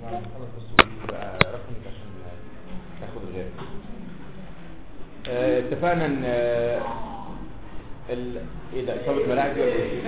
خلاص بس بقى رقمك عشان ناخد الغير آه، اتفقنا ان آه، ال... ايه ده اصابه ملاعب دي ولا ايه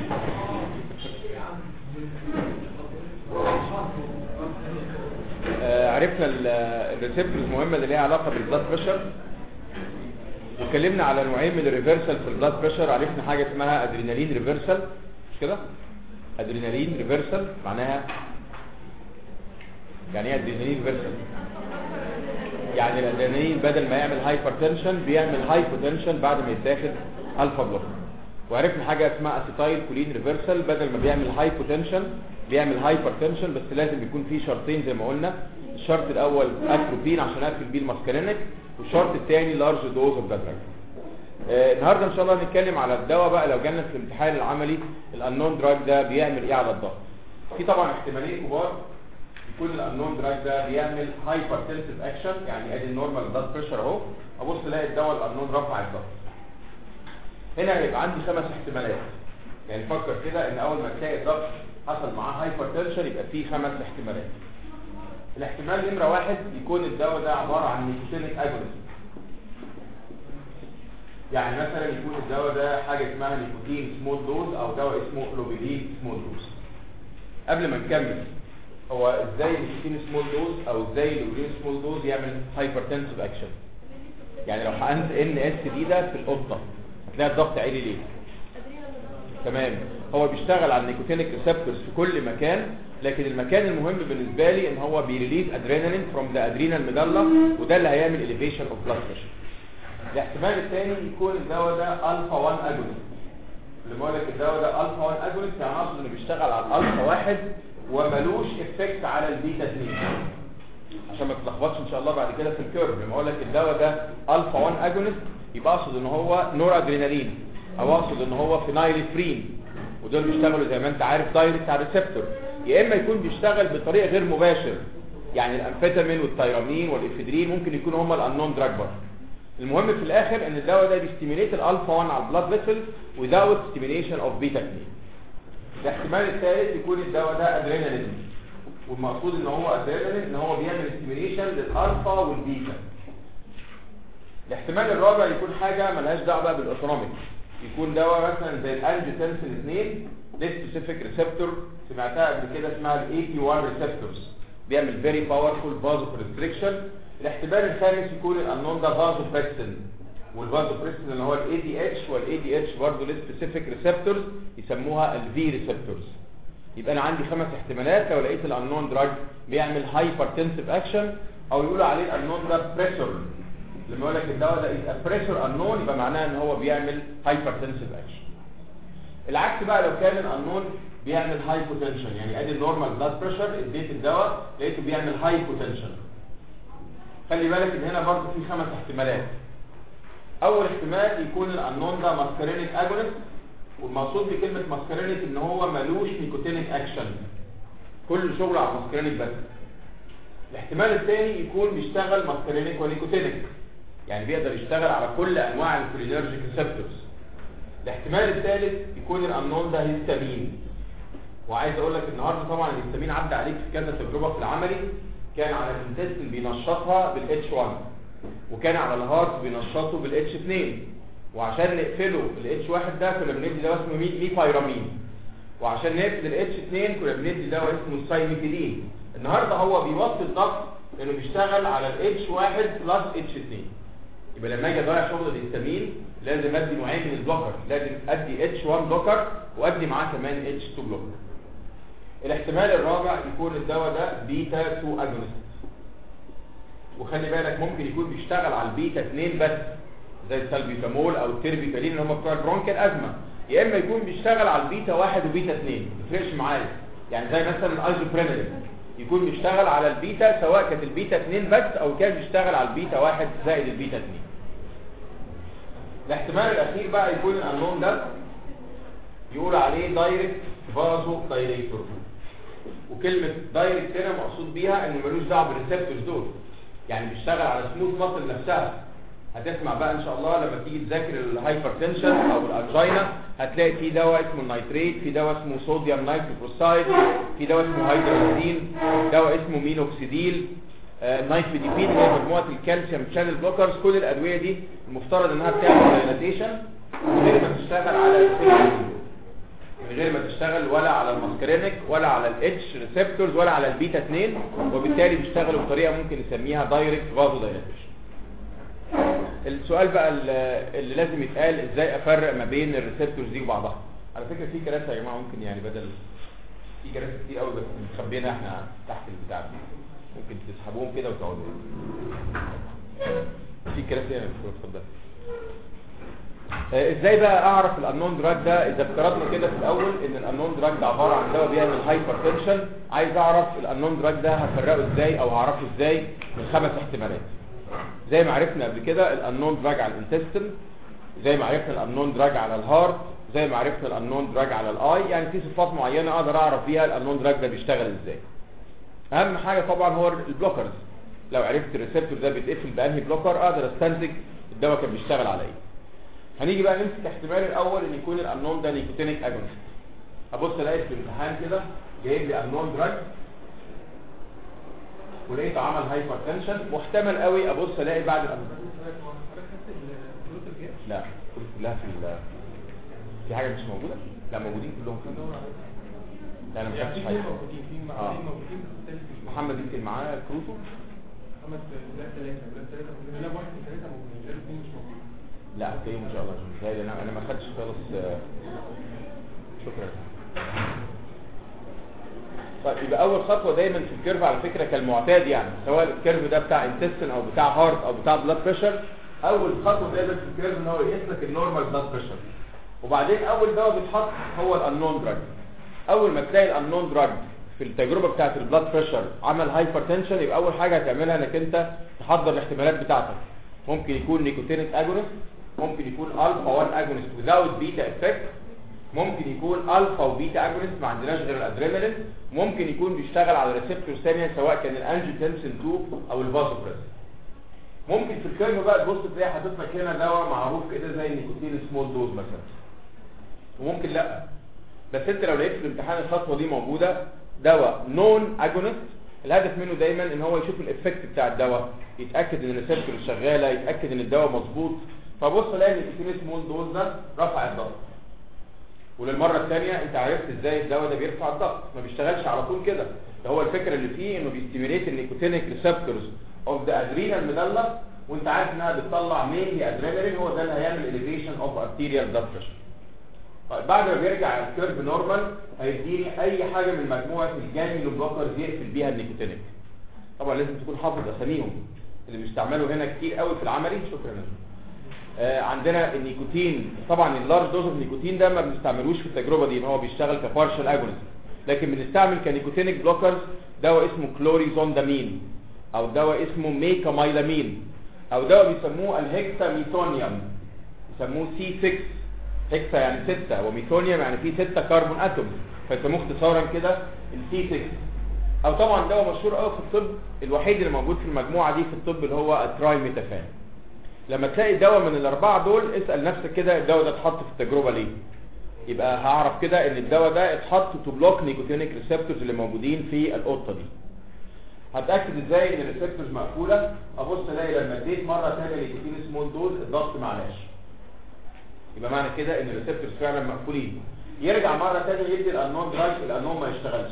آه، عرفنا الريسبتورز مهمه اللي ليها علاقه بالبلاد بريشر واتكلمنا على نوعين من الريفرسال في البلاد بريشر عرفنا حاجه اسمها ادرينالين ريفرسال مش كده ادرينالين ريفرسال معناها يعني ايه ادرينالين ريفرسال يعني الادرينالين بدل ما يعمل هايبرتنشن بيعمل هايبوتنشن بعد ما يتاخد الفا بلوك وعرفنا حاجه اسمها اسيتايل كولين ريفرسال بدل ما بيعمل هايبوتنشن بيعمل هايبرتنشن بس لازم يكون في شرطين زي ما قلنا الشرط الاول اتروبين عشان اقفل بيه الماسكارينيك والشرط الثاني لارج دوز اوف ذا آه النهارده ان شاء الله هنتكلم على الدواء بقى لو جالنا في الامتحان العملي الانون دراج ده بيعمل ايه على الضغط في طبعا احتمالين كبار يكون الانون دراج ده بيعمل هايبرتنسيف اكشن يعني ادي النورمال بلاد بريشر اهو ابص الاقي الدواء الانون رفع الضغط هنا هيبقى عندي خمس احتمالات يعني فكر كده ان اول ما تلاقي الضغط حصل معاه هايبرتنشن يبقى فيه خمس احتمالات الاحتمال نمره واحد يكون الدواء ده عباره عن نيكوتينيك اجونست يعني مثلا يكون الدواء ده حاجه اسمها نيكوتين سمول دوز او دواء اسمه لوبيدين سمول دوز قبل ما نكمل هو ازاي النيكوتين سمول دوز او ازاي اللوبيدين سمول دوز يعمل هايبرتنسيف اكشن يعني لو حقنت ان اس دي ده في القطه هتلاقي الضغط عالي ليه تمام هو بيشتغل على النيكوتينيك ريسبتورز في كل مكان لكن المكان المهم بالنسبه لي ان هو بيريليز ادرينالين فروم ذا ادرينال ميدالا وده اللي هيعمل اليفيشن اوف بلاد بريشر الاحتمال الثاني يكون الدواء ده الفا 1 اجونست اللي بقول لك الدواء ده الفا 1 اجونست يعني اقصد انه بيشتغل على الالفا 1 وملوش افكت على البيتا 2 عشان ما تتلخبطش ان شاء الله بعد كده في الكيرف لما اقول لك الدواء ده الفا 1 اجونست يبقى اقصد ان هو نور ادرينالين او اقصد ان هو فينايلفرين ودول بيشتغلوا زي ما انت عارف دايركت على الريسبتور يا اما يكون بيشتغل بطريقه غير مباشر يعني الامفيتامين والتيرامين والافيدرين ممكن يكونوا هم الانون دراج برضه المهم في الاخر ان الدواء ده بيستيميليت الالفا 1 على البلاد فيسلز without stimulation of بيتا 2 الاحتمال الثالث يكون الدواء ده ادرينالين والمقصود ان هو ادرينالين ان هو بيعمل ستيميليشن للالفا والبيتا الاحتمال الرابع يكون حاجه ملهاش دعوه بقى بالاوتونوميك يكون دواء مثلا زي الانجيوتنسين 2 ليه سبيسيفيك ريسبتور سمعتها قبل كده اسمها الاي بي 1 ريسبتورز بيعمل فيري باورفول فازو ريستريكشن الاحتمال الخامس يكون الانون ده فازو بريستن والفازو بريستن اللي هو الاي دي اتش والاي دي اتش برضه ليه سبيسيفيك ريسبتورز يسموها الفي ريسبتورز يبقى انا عندي خمس احتمالات لو لقيت الانون دراج بيعمل هايبرتنسيف اكشن او يقولوا عليه الانون ده بريشر لما يقول لك الدواء ده از بريشر انون يبقى معناه ان هو بيعمل هايبرتنسيف اكشن العكس بقى لو كان الانون بيعمل هايبوتنشن يعني ادي النورمال بلاد بريشر اديت الدواء لقيته بيعمل هايبوتنشن خلي بالك ان هنا برضه في خمس احتمالات اول احتمال يكون الانون ده ماسكارينيك اجونست والمقصود بكلمه ماسكارينيك ان هو ملوش نيكوتينيك اكشن كل شغله على الماسكارينيك بس الاحتمال الثاني يكون بيشتغل ماسكارينيك ونيكوتينيك يعني بيقدر يشتغل على كل انواع الكولينرجيك ريسبتورز الاحتمال الثالث يكون الانون ده هيستامين وعايز اقول لك النهارده طبعا الهيستامين عدى عليك في كذا تجربه في العملي كان على الانتستين بينشطها بالاتش 1 وكان على الهارت بينشطه بالاتش 2 وعشان نقفله الاتش 1 ده كنا بندي دواء اسمه ميبايرامين وعشان نقفل الاتش 2 كنا بندي دواء اسمه سايميتيدين النهارده هو بيوطي الضغط لانه بيشتغل على الاتش 1 بلس اتش 2 يبقى لما اجي اضيع شغل الهستامين لازم ادي نوعين من البلوكر لازم ادي اتش 1 بلوكر وادي معاه كمان اتش 2 بلوكر الاحتمال الرابع يكون الدواء ده بيتا 2 اجونست وخلي بالك ممكن يكون بيشتغل على البيتا 2 بس زي السالبيتامول او التربيكالين اللي هم بتوع البرونكيال ازمه يا اما يكون بيشتغل على البيتا 1 وبيتا 2 ما تفرقش معايا يعني زي مثلا الايزوبرينالين يكون بيشتغل على البيتا سواء كانت البيتا 2 بس او كان بيشتغل على البيتا 1 زائد البيتا 2 الاحتمال الاخير بقى يكون الانون ده يقول عليه دايركت فازو دايليتور وكلمه دايركت هنا مقصود بيها انه ملوش دعوه بالريسبتورز دول يعني بيشتغل على سموث ماسل نفسها هتسمع بقى ان شاء الله لما تيجي تذاكر الهايبرتنشن او الانجينا هتلاقي في دواء اسمه النيتريت في دواء اسمه صوديوم نايتروكسيد في دواء اسمه هيدروزين دواء اسمه مينوكسيديل آه، نايفيديبين اللي هي مجموعه الكالسيوم شانل بلوكرز كل الادويه دي المفترض انها بتعمل دايلاتيشن من غير ما تشتغل على السيلز من غير ما تشتغل ولا على الماسكرينيك ولا على الاتش ريسبتورز ولا على البيتا 2 وبالتالي بيشتغلوا بطريقه ممكن نسميها دايركت فازو دايلاتيشن السؤال بقى اللي اللي لازم يتقال ازاي افرق ما بين الريسبتورز دي وبعضها على فكره في كراسي يا جماعه ممكن يعني بدل في كراسي كتير قوي بس مخبينا احنا تحت البتاع دي ممكن تسحبوهم كده وتقعدوا في كراسي هنا مش اتفضل آه، ازاي بقى اعرف الانون دراج ده اذا افترضنا كده في الاول ان الانون دراج ده عباره عن دواء بيعمل هايبرتنشن عايز اعرف الانون دراج ده هفرقه ازاي او هعرفه ازاي من خمس احتمالات زي ما عرفنا قبل كده الانون دراج على الانتستين زي ما عرفنا الانون دراج على الهارت زي ما عرفنا الانون دراج على الاي يعني في صفات معينه اقدر اعرف بيها الانون دراج ده بيشتغل ازاي اهم حاجه طبعا هو البلوكرز لو عرفت الريسبتور ده بيتقفل بانهي بلوكر اقدر استنتج الدواء كان بيشتغل على ايه هنيجي بقى نمسك احتمال الاول ان يكون الانون ده نيكوتينيك اجونست ابص الاقي في الامتحان كده جايب لي انون دراج ولقيته عمل هايبرتنشن محتمل قوي ابص الاقي بعد الانون لا كل كلها في ال في حاجه مش موجوده لا موجودين كلهم في لا انا مش عارف حاجه آه. محمد يمكن معاه كروتو لا هتلاقيهم ان شاء الله متهيألي انا انا ما خدتش خالص آه، شكرا طيب يبقى اول خطوه دايما في الكيرف على فكره كالمعتاد يعني سواء الكيرف ده بتاع انتستين او بتاع هارت او بتاع بلاد بريشر اول خطوه دايما في الكيرف ان هو يقيس لك النورمال بلاد بريشر وبعدين اول دواء بيتحط هو الانون دراج اول ما تلاقي الانون دراج في التجربه بتاعه البلاد بريشر عمل هايبرتنشن يبقى اول حاجه هتعملها انك انت تحضر الاحتمالات بتاعتك ممكن يكون نيكوتينيك اجونست ممكن يكون الفا 1 اجونست without بيتا افكت ممكن يكون الفا وبيتا اجونست ما عندناش غير الادرينالين ممكن يكون بيشتغل على ريسبتور ثانيه سواء كان الانجيوتنسين 2 او الفازوبريس ممكن في الكيرف بقى تبص تلاقي حاطط لك هنا دواء معروف كده زي النيكوتين سمول دوز مثلا وممكن لا بس انت لو لقيت في الامتحان الخطوه دي موجوده دواء نون اجونست الهدف منه دايما ان هو يشوف الافكت بتاع الدواء يتاكد ان الريسبتور شغاله يتاكد ان الدواء مظبوط فبص الاقي ان النيكوتين سمول دوز ده رفع الضغط وللمره الثانيه انت عرفت ازاي الدواء ده بيرفع الضغط ما بيشتغلش على طول كده ده هو الفكره اللي فيه انه بيستيميليت النيكوتينيك ريسبتورز اوف ذا ادرينال ميدالا وانت عارف انها بتطلع مينلي ادرينالين هو ده اللي هيعمل اليفيشن اوف ارتيريال بلاد بريشر طيب بعد ما بيرجع الكيرف نورمال هيديني اي حاجه من مجموعه الجانيولو بلوكرز يقفل بيها النيكوتينيك طبعا لازم تكون حافظ اساميهم اللي بيستعملوا هنا كتير قوي في العملي شكرا لك آه عندنا النيكوتين طبعا اللارج دوز اوف نيكوتين ده ما بنستعملوش في التجربه دي ان هو بيشتغل كبارشال اجونست لكن بنستعمل كنيكوتينيك بلوكرز دواء اسمه كلوريزوندامين او دواء اسمه ميكاميلامين او دواء بيسموه الهكساميثونيوم يسموه سي 6 هكسا يعني 6 وميثونيوم يعني فيه 6 كربون اتومز فيسموه اختصارا كده السي 6 او طبعا دواء مشهور قوي في الطب الوحيد اللي موجود في المجموعه دي في الطب اللي هو الترايميتافان لما تلاقي دواء من الاربعه دول اسال نفسك كده الدواء ده اتحط في التجربه ليه يبقى هعرف كده ان الدواء ده اتحط تو بلوك نيكوتينيك ريسبتورز اللي موجودين في القطه دي هتاكد ازاي ان الريسبتورز مقفوله ابص الاقي لما اديت مره ثانيه نيكوتين سمول دوز الضغط معلاش يبقى معنى كده ان الريسبتورز فعلا مقفولين يرجع مره ثانيه يدي الانون دراج الانون ما يشتغلش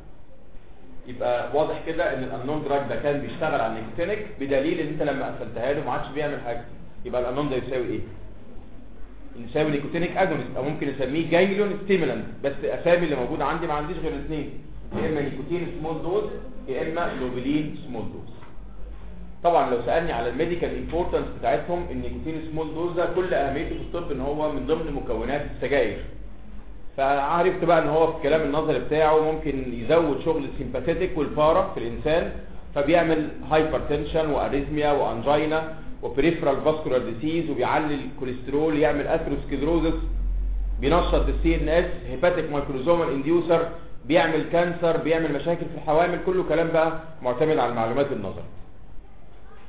يبقى واضح كده ان الانون دراج ده كان بيشتغل على النيكوتينيك بدليل ان انت لما قفلتها له ما عادش بيعمل حاجه يبقى الانون ده يساوي ايه يساوي نيكوتينيك اجونست او ممكن نسميه جايلون ستيمولانت بس اسامي اللي موجوده عندي ما عنديش غير الاثنين يا اما نيكوتين سمول دوز يا اما لوبلين سمول دوز طبعا لو سالني على الميديكال امبورتنس بتاعتهم النيكوتين سمول دوز ده كل اهميته في الطب ان هو من ضمن مكونات السجاير فعرفت بقى ان هو في الكلام النظري بتاعه ممكن يزود شغل السيمباثيتك والبارا في الانسان فبيعمل هايبرتنشن واريزميا وانجينا وبريفرال فاسكولار ديسيز وبيعلي الكوليسترول يعمل اثيروسكليروزس بينشط السي ان اس هيباتيك مايكروزومال انديوسر بيعمل كانسر بيعمل مشاكل في الحوامل كله كلام بقى معتمد على المعلومات النظر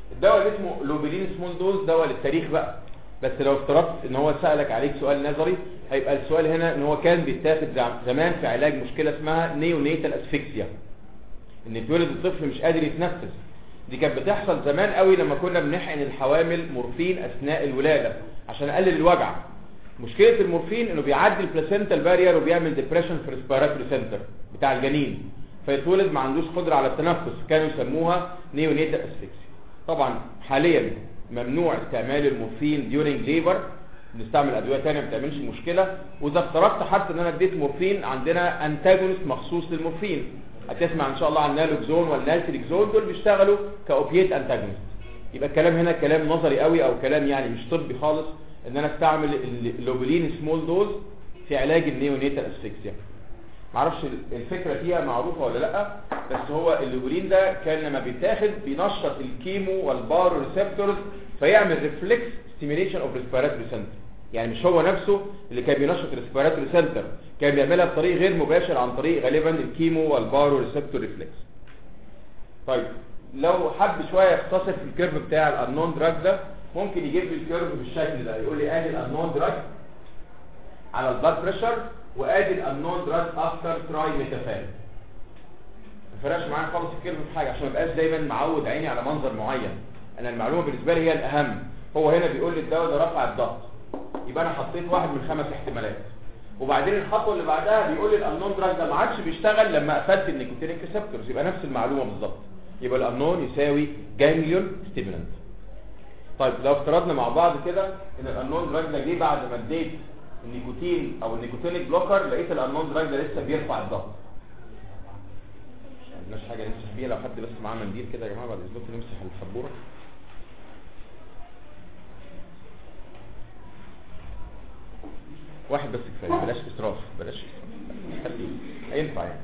الدواء اللي اسمه لوبيلين سمول دوز دواء للتاريخ بقى بس لو افترضت ان هو سألك عليك سؤال نظري هيبقى السؤال هنا ان هو كان بيتاخد زمان في علاج مشكلة اسمها نيونيتال اسفكسيا ان يتولد الطفل مش قادر يتنفس دي كانت بتحصل زمان قوي لما كنا بنحقن الحوامل مورفين اثناء الولادة عشان نقلل الوجع مشكلة المورفين انه بيعدي البلاسينتال بارير وبيعمل ديبريشن في الريسبيراتوري سنتر بتاع الجنين فيتولد ما عندوش قدرة على التنفس كانوا يسموها نيونيتال اسفكسيا طبعا حاليا ممنوع استعمال المورفين ديورنج ليبر بنستعمل ادويه ثانيه ما بتعملش مشكله واذا افترضت حتى ان انا اديت مورفين عندنا انتاجونست مخصوص للمورفين هتسمع ان شاء الله عن نالوكزون والنالتريكزون دول بيشتغلوا كاوبيات انتاجونست يبقى الكلام هنا كلام نظري قوي او كلام يعني مش طبي خالص ان انا استعمل اللوبولين سمول دوز في علاج النيونيتال اسفكسيا معرفش الفكره فيها معروفه ولا لا بس هو اللوبولين ده كان لما بيتاخد بينشط الكيمو والبارو ريسبتورز فيعمل ريفلكس ستيميليشن اوف ريسبيراتوري سنتر يعني مش هو نفسه اللي كان بينشط الريسبيراتوري سنتر كان بيعملها بطريق غير مباشر عن طريق غالبا الكيمو والبارو ريسبتور ريفلكس طيب لو حب شويه يختصر في الكيرف بتاع الانون دراج ده ممكن يجيب لي الكيرف بالشكل ده يقول لي ادي الانون دراج على البلاد بريشر وادي الانون دراج افتر تراي ميتافان ما فرقش معايا خالص الكيرف في حاجه عشان ما ابقاش دايما معود عيني على منظر معين انا المعلومه بالنسبه لي هي الاهم هو هنا بيقول لي الدواء ده رفع الضغط يبقى انا حطيت واحد من خمس احتمالات وبعدين الخطوه اللي بعدها بيقول لي الانون دراج ده ما عادش بيشتغل لما قفلت النيكوتينيك ريسبتورز يبقى نفس المعلومه بالظبط يبقى الانون يساوي جانجليون ستيمولانت طيب لو افترضنا مع بعض كده ان الانون دراج ده جه بعد ما اديت النيكوتين او النيكوتينيك بلوكر لقيت الانون دراج ده لسه بيرفع الضغط مش حاجه نمسح بيها لو حد بس معاه منديل كده يا جماعه بعد اذنكم نمسح السبوره واحد بس كفايه بلاش اسراف بلاش اسراف هينفع يعني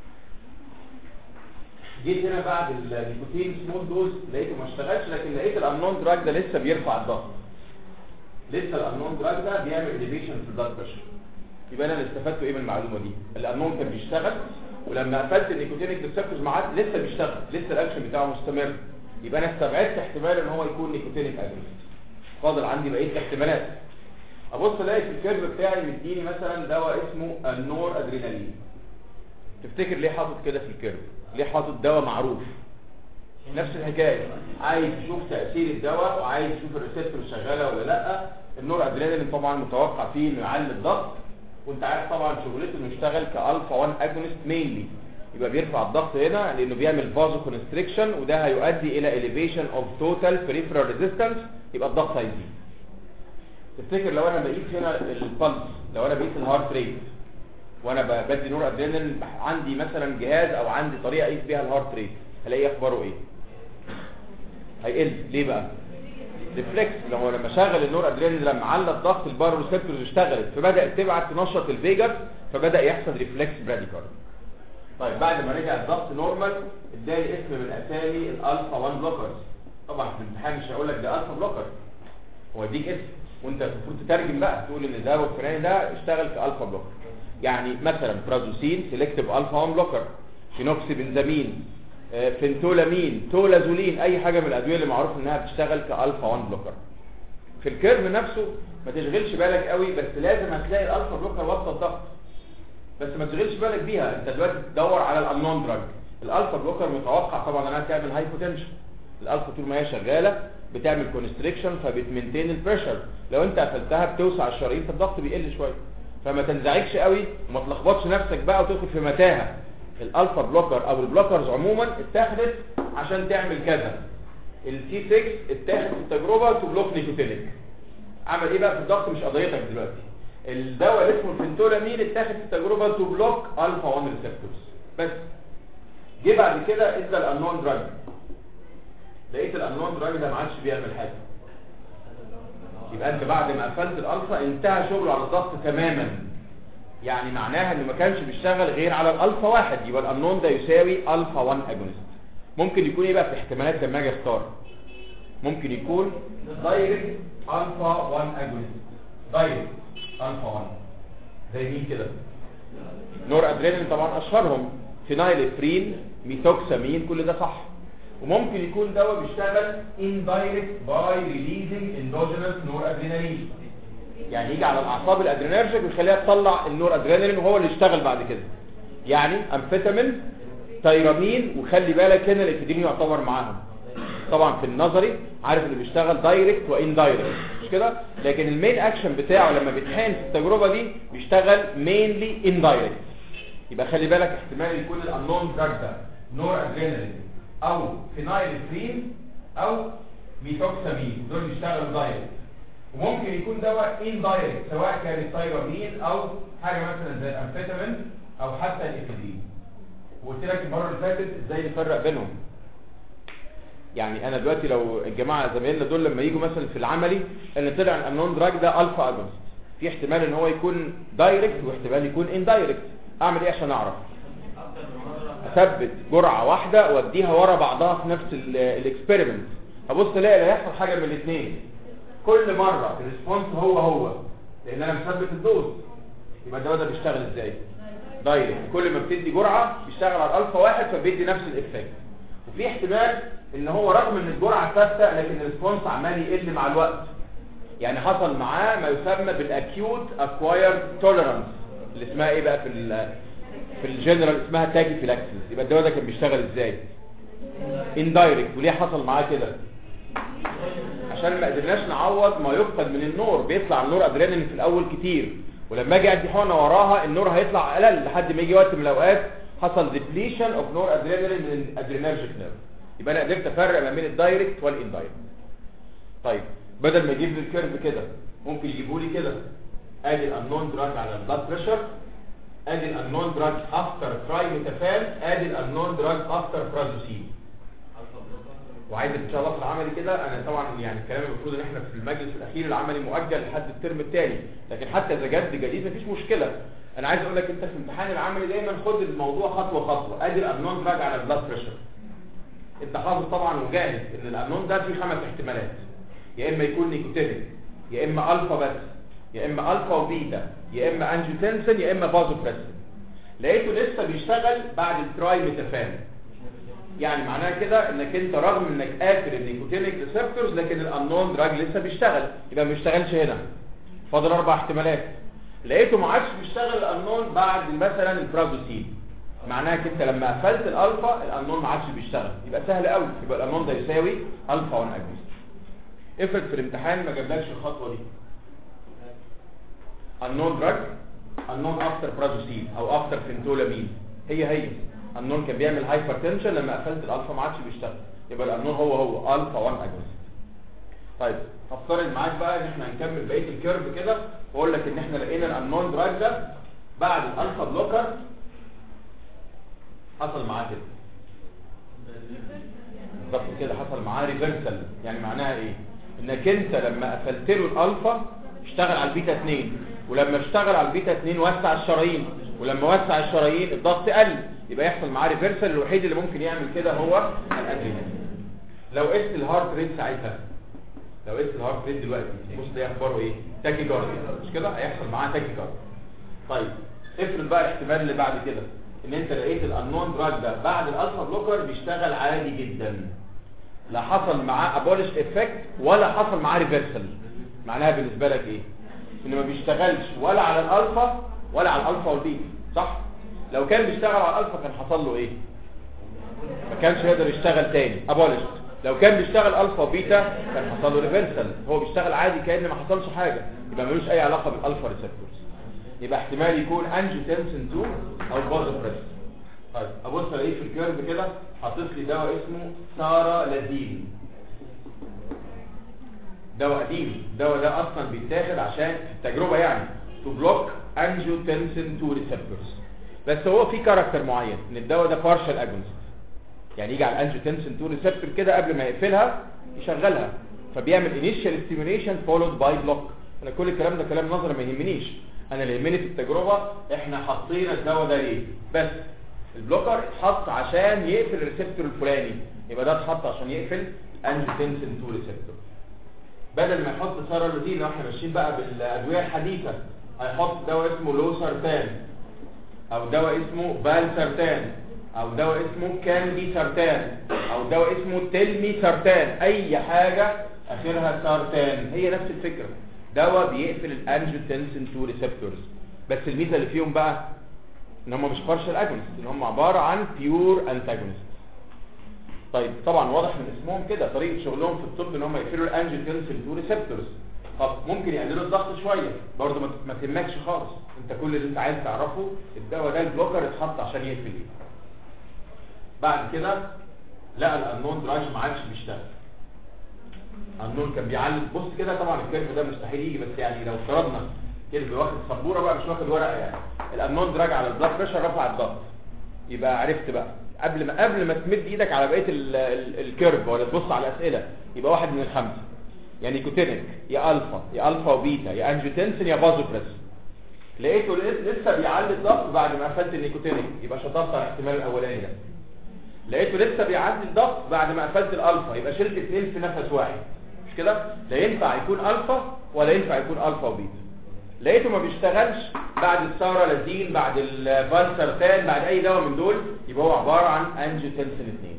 جيت هنا بعد النيكوتين سمول دوز لقيته ما اشتغلش لكن لقيت الانون دراج ده لسه بيرفع الضغط لسه الانون دراج ده بيعمل اليفيشن في البلاد بريشر يبقى انا اللي استفدته ايه من المعلومه دي الانون كان بيشتغل ولما قفلت النيكوتينيك ريسبتورز معاه لسه بيشتغل لسه الاكشن بتاعه مستمر يبقى انا استبعدت احتمال ان هو يكون نيكوتينيك اجنست فاضل عندي بقيه احتمالات ابص الاقي في الكيرف بتاعي مديني مثلا دواء اسمه النور ادرينالين تفتكر ليه حاطط كده في الكيرف ليه حاطط دواء معروف نفس الحكايه عايز تشوف تاثير الدواء وعايز تشوف الريسبتور شغاله ولا لا النور ادرينالين طبعا متوقع فيه انه يعلي الضغط وانت عارف طبعا شغلته انه يشتغل كالفا 1 اجونست مينلي يبقى بيرفع الضغط هنا لانه بيعمل فازو كونستريكشن وده هيؤدي الى elevation of total peripheral resistance يبقى الضغط هيزيد تفتكر لو انا بقيت هنا البلس لو انا بقيت الهارت ريت وانا بدي نور ادرينالين عندي مثلا جهاز او عندي طريقه اقيس بيها الهارت ريت هلاقيه اخباره ايه هيقل ليه بقى ريفلكس لو لما شغل النور ادرينالين لما على الضغط البارو ريسبتورز اشتغلت فبدات تبعت تنشط الفيجاس فبدا يحصل ريفلكس براديكال طيب بعد ما رجع الضغط نورمال اداني اسم من اسامي الالفا 1 بلوكرز طبعا في الامتحان مش هقول لك ده الفا بلوكر هو اديك اسم وانت المفروض تترجم بقى تقول ان ده والفلاني ده اشتغل كالفا بلوكر يعني مثلا برازوسين سيلكتيف الفا 1 بلوكر فينوكسي بنزامين فنتولامين تولازولين اي حاجه من الادويه اللي معروف انها بتشتغل كالفا 1 بلوكر في الكيرف نفسه ما تشغلش بالك قوي بس لازم هتلاقي الالفا بلوكر وسط الضغط بس ما تشغلش بالك بيها انت دلوقتي تدور على الانون دراج الالفا بلوكر متوقع طبعا انها تعمل هايبوتنشن الالفا طول ما هي شغاله بتعمل كونستريكشن فبتمنتين البريشر لو انت قفلتها بتوسع الشرايين فالضغط بيقل شويه فما تنزعجش قوي وما تلخبطش نفسك بقى وتدخل في متاهه الالفا بلوكر او البلوكرز عموما اتاخدت عشان تعمل كذا السي 6 اتاخد في التجربه تو بلوك نيكوتينيك عمل ايه بقى في الضغط مش قضيتك دلوقتي الدواء اللي اسمه الفنتولامين اتاخد في التجربه تو بلوك الفا 1 ريسبتورز بس جه بعد كده ادى الانون دراج لقيت الانون دراج ده ما عادش بيعمل حاجه يبقى انت بعد ما قفلت الالفا انتهى شغله على الضغط تماما يعني معناها انه ما كانش بيشتغل غير على الالفا واحد يبقى الانون ده يساوي الفا 1 اجونست ممكن يكون ايه بقى في احتمالات لما اجي اختار ممكن يكون دايركت الفا 1 اجونست دايركت الفا 1 زي مين كده نور ادرينالين طبعا اشهرهم فينايلفرين ميثوكسامين كل ده صح وممكن يكون دواء بيشتغل indirect by releasing endogenous noradrenaline يعني يجي على الاعصاب الادرينرجيك ويخليها تطلع النور ادرينالين وهو اللي يشتغل بعد كده يعني امفيتامين تايرامين وخلي بالك هنا الافيدين يعتبر معاهم طبعا في النظري عارف اللي بيشتغل دايركت وان دايركت مش كده لكن المين اكشن بتاعه لما بيتحقن في التجربه دي بيشتغل مينلي ان دايركت يبقى خلي بالك احتمال يكون الانون دراج ده نور ادرينالين او فينايلفرين او ميثوكسامين دول بيشتغلوا دايركت وممكن يكون دواء ان دايركت سواء كان التايرامين او حاجه مثلا زي الامفيتامين او حتى الافيدين وقلت لك المره اللي فاتت ازاي نفرق بينهم يعني انا دلوقتي لو الجماعه زمايلنا دول لما يجوا مثلا في العملي ان طلع الانون دراج ده الفا اجونست في احتمال ان هو يكون دايركت واحتمال يكون ان دايركت اعمل ايه عشان اعرف اثبت جرعه واحده واديها ورا بعضها في نفس الاكسبيرمنت ابص الاقي لا هيحصل حاجه من الاثنين كل مره الريسبونس هو هو لان انا مثبت الدوز يبقى الدواء ده بيشتغل ازاي دايركت كل ما بتدي جرعه بيشتغل على الالفا واحد فبيدي نفس الايفكت وفي احتمال ان هو رغم ان الجرعه ثابته لكن الريسبونس عمال يقل مع الوقت يعني حصل معاه ما يسمى بالاكيوت اكوايرد توليرانس اللي اسمها ايه بقى في ال في الجنرال اسمها تاكي فيلاكسيس يبقى الدواء ده كان بيشتغل ازاي اندايركت وليه حصل معاه كده عشان ما قدرناش نعوض ما يفقد من النور بيطلع النور ادرينالين في الاول كتير ولما اجي ادي حقنه وراها النور هيطلع اقل لحد ما يجي وقت من الاوقات حصل ديبليشن اوف نور ادرينالين من الادرينرجيك نيرف يبقى انا قدرت افرق ما بين الدايركت والاندايركت طيب بدل ما يجيب لي الكيرف كده ممكن يجيبوا لي كده ادي الانون دراج على البلاد بريشر ادي الانون دراج افتر ترايميتافان ادي الانون دراج افتر برازوسين وعايز ان شاء الله في العملي كده انا طبعا يعني الكلام المفروض ان احنا في المجلس الاخير العملي مؤجل لحد الترم الثاني لكن حتى اذا جد جديد مفيش مشكله انا عايز اقول لك انت في امتحان العملي دايما خد الموضوع خطوه خطوه ادي الانون دراج على البلاد بريشر انت حافظ طبعا وجاهز ان الانون ده فيه خمس احتمالات يا اما يكون نيكوتينيك يا اما الفا بس يا اما الفا وبيتا يا اما انجيوتنسين يا اما فازوبريسين لقيته لسه بيشتغل بعد الترايميتافان يعني معناها كده انك انت رغم انك قافل النيكوتينيك ريسبتورز لكن الانون دراج لسه بيشتغل يبقى ما بيشتغلش هنا فاضل اربع احتمالات لقيته ما عادش بيشتغل الانون بعد مثلا البرازوسين معناها كده لما قفلت الالفا الانون ما عادش بيشتغل يبقى سهل قوي يبقى الانون ده يساوي الفا 1 اجونست افرض في الامتحان ما جابلكش الخطوه دي النون دراج النون افتر برازوسين او افتر فينتولامين هي هي النون كان بيعمل هايبرتنشن لما قفلت الالفا ما عادش بيشتغل يبقى النون هو هو الفا 1 اجونست طيب هفترض معاك بقى ان احنا هنكمل بقيه الكيرف كده واقول لك ان احنا لقينا الانون دراج ده بعد الالفا بلوكر حصل معاه كده بالظبط كده حصل معاه ريفرسال يعني معناها ايه انك انت لما قفلت له الالفا اشتغل على البيتا 2 ولما اشتغل على البيتا 2 وسع الشرايين ولما وسع الشرايين الضغط قل يبقى يحصل معاه ريفرسال الوحيد اللي ممكن يعمل كده هو الادرينالين لو قست الهارت ريت ساعتها لو قست الهارت ريت دلوقتي بص ده اخباره ايه تاكي جارديا مش كده هيحصل معاه تاكي جارديا طيب افرض بقى الاحتمال اللي بعد كده ان انت لقيت الانون دراج ده بعد الالفا بلوكر بيشتغل عادي جدا لا حصل معاه ابولش افكت ولا حصل معاه ريفرسال معناها بالنسبه لك ايه انه ما بيشتغلش ولا على الالفا ولا على الالفا والبيتا صح لو كان بيشتغل على الالفا كان حصل له ايه ما كانش يقدر يشتغل تاني ابولش لو كان بيشتغل الفا وبيتا كان حصل له ريفرسال هو بيشتغل عادي كأن ما حصلش حاجه يبقى ملوش اي علاقه بالالفا ريسبتورز يبقى احتمال يكون انجيوتنسين 2 او فازوبريسين طيب ابص الاقيه في الكيرف كده حاطط لي دواء اسمه سارا لازين دواء قديم الدواء ده اصلا بيتاخد عشان في التجربه يعني تو بلوك انجيوتنسين 2 ريسبتورز بس هو في كاركتر معين ان الدواء ده بارشال اجونست يعني يجي على الانجيوتنسين 2 ريسبتور كده قبل ما يقفلها يشغلها فبيعمل انيشال ستيميوليشن فولود باي بلوك انا كل الكلام ده كلام نظري ما يهمنيش انا اللي يهمني في التجربه احنا حطينا الدواء ده ليه بس البلوكر اتحط عشان يقفل الريسبتور الفلاني يبقى ده اتحط عشان يقفل انجيوتنسين 2 ريسبتور بدل ما يحط سارالوزين لو احنا ماشيين بقى بالادويه الحديثه هيحط دواء اسمه لوسارتان او دواء اسمه بالسارتان او دواء اسمه كاندي سارتان او دواء اسمه تلمي سرطان اي حاجة اخرها سرطان هي نفس الفكرة دواء بيقفل الانجيوتنسين 2 ريسبتورز بس الميزة اللي فيهم بقى ان هم مش بارشال اجونست ان هم عبارة عن بيور انتاجونست طيب طبعا واضح من اسمهم كده طريقة شغلهم في الطب ان هم يقفلوا الانجيوتنسين 2 ريسبتورز طب ممكن يقللوا الضغط شوية برضه ما ما تهمكش خالص انت كل اللي انت عايز تعرفه الدواء ده البلوكر اتحط عشان يقفل ايه بعد كده لقى الانون دراج ما عادش بيشتغل الانون كان بيعلم بص كده طبعا الكيرف ده مستحيل يجي بس يعني لو افترضنا كيرف واخد سبوره بقى مش واخد ورقه يعني الانون دراج على البلاد بريشر رفع الضغط يبقى عرفت بقى قبل ما قبل ما تمد ايدك على بقيه ال- ال- الكيرف ولا تبص على الاسئله يبقى واحد من الخمسه يا نيكوتينيك يا الفا يا الفا وبيتا يا انجيوتنسين يا بازوبريس لقيته لسه بيعلي الضغط بعد ما قفلت النيكوتينيك يبقى شطبت على الاحتمال الاولاني ده لقيته لسه بيعدي الضغط بعد ما قفلت الالفا يبقى شلت اثنين في نفس واحد مش كده لا ينفع يكون الفا ولا ينفع يكون الفا وبيتا لقيته ما بيشتغلش بعد السارالازين بعد الفالسرتان بعد اي دواء من دول يبقى هو عباره عن انجيوتنسين 2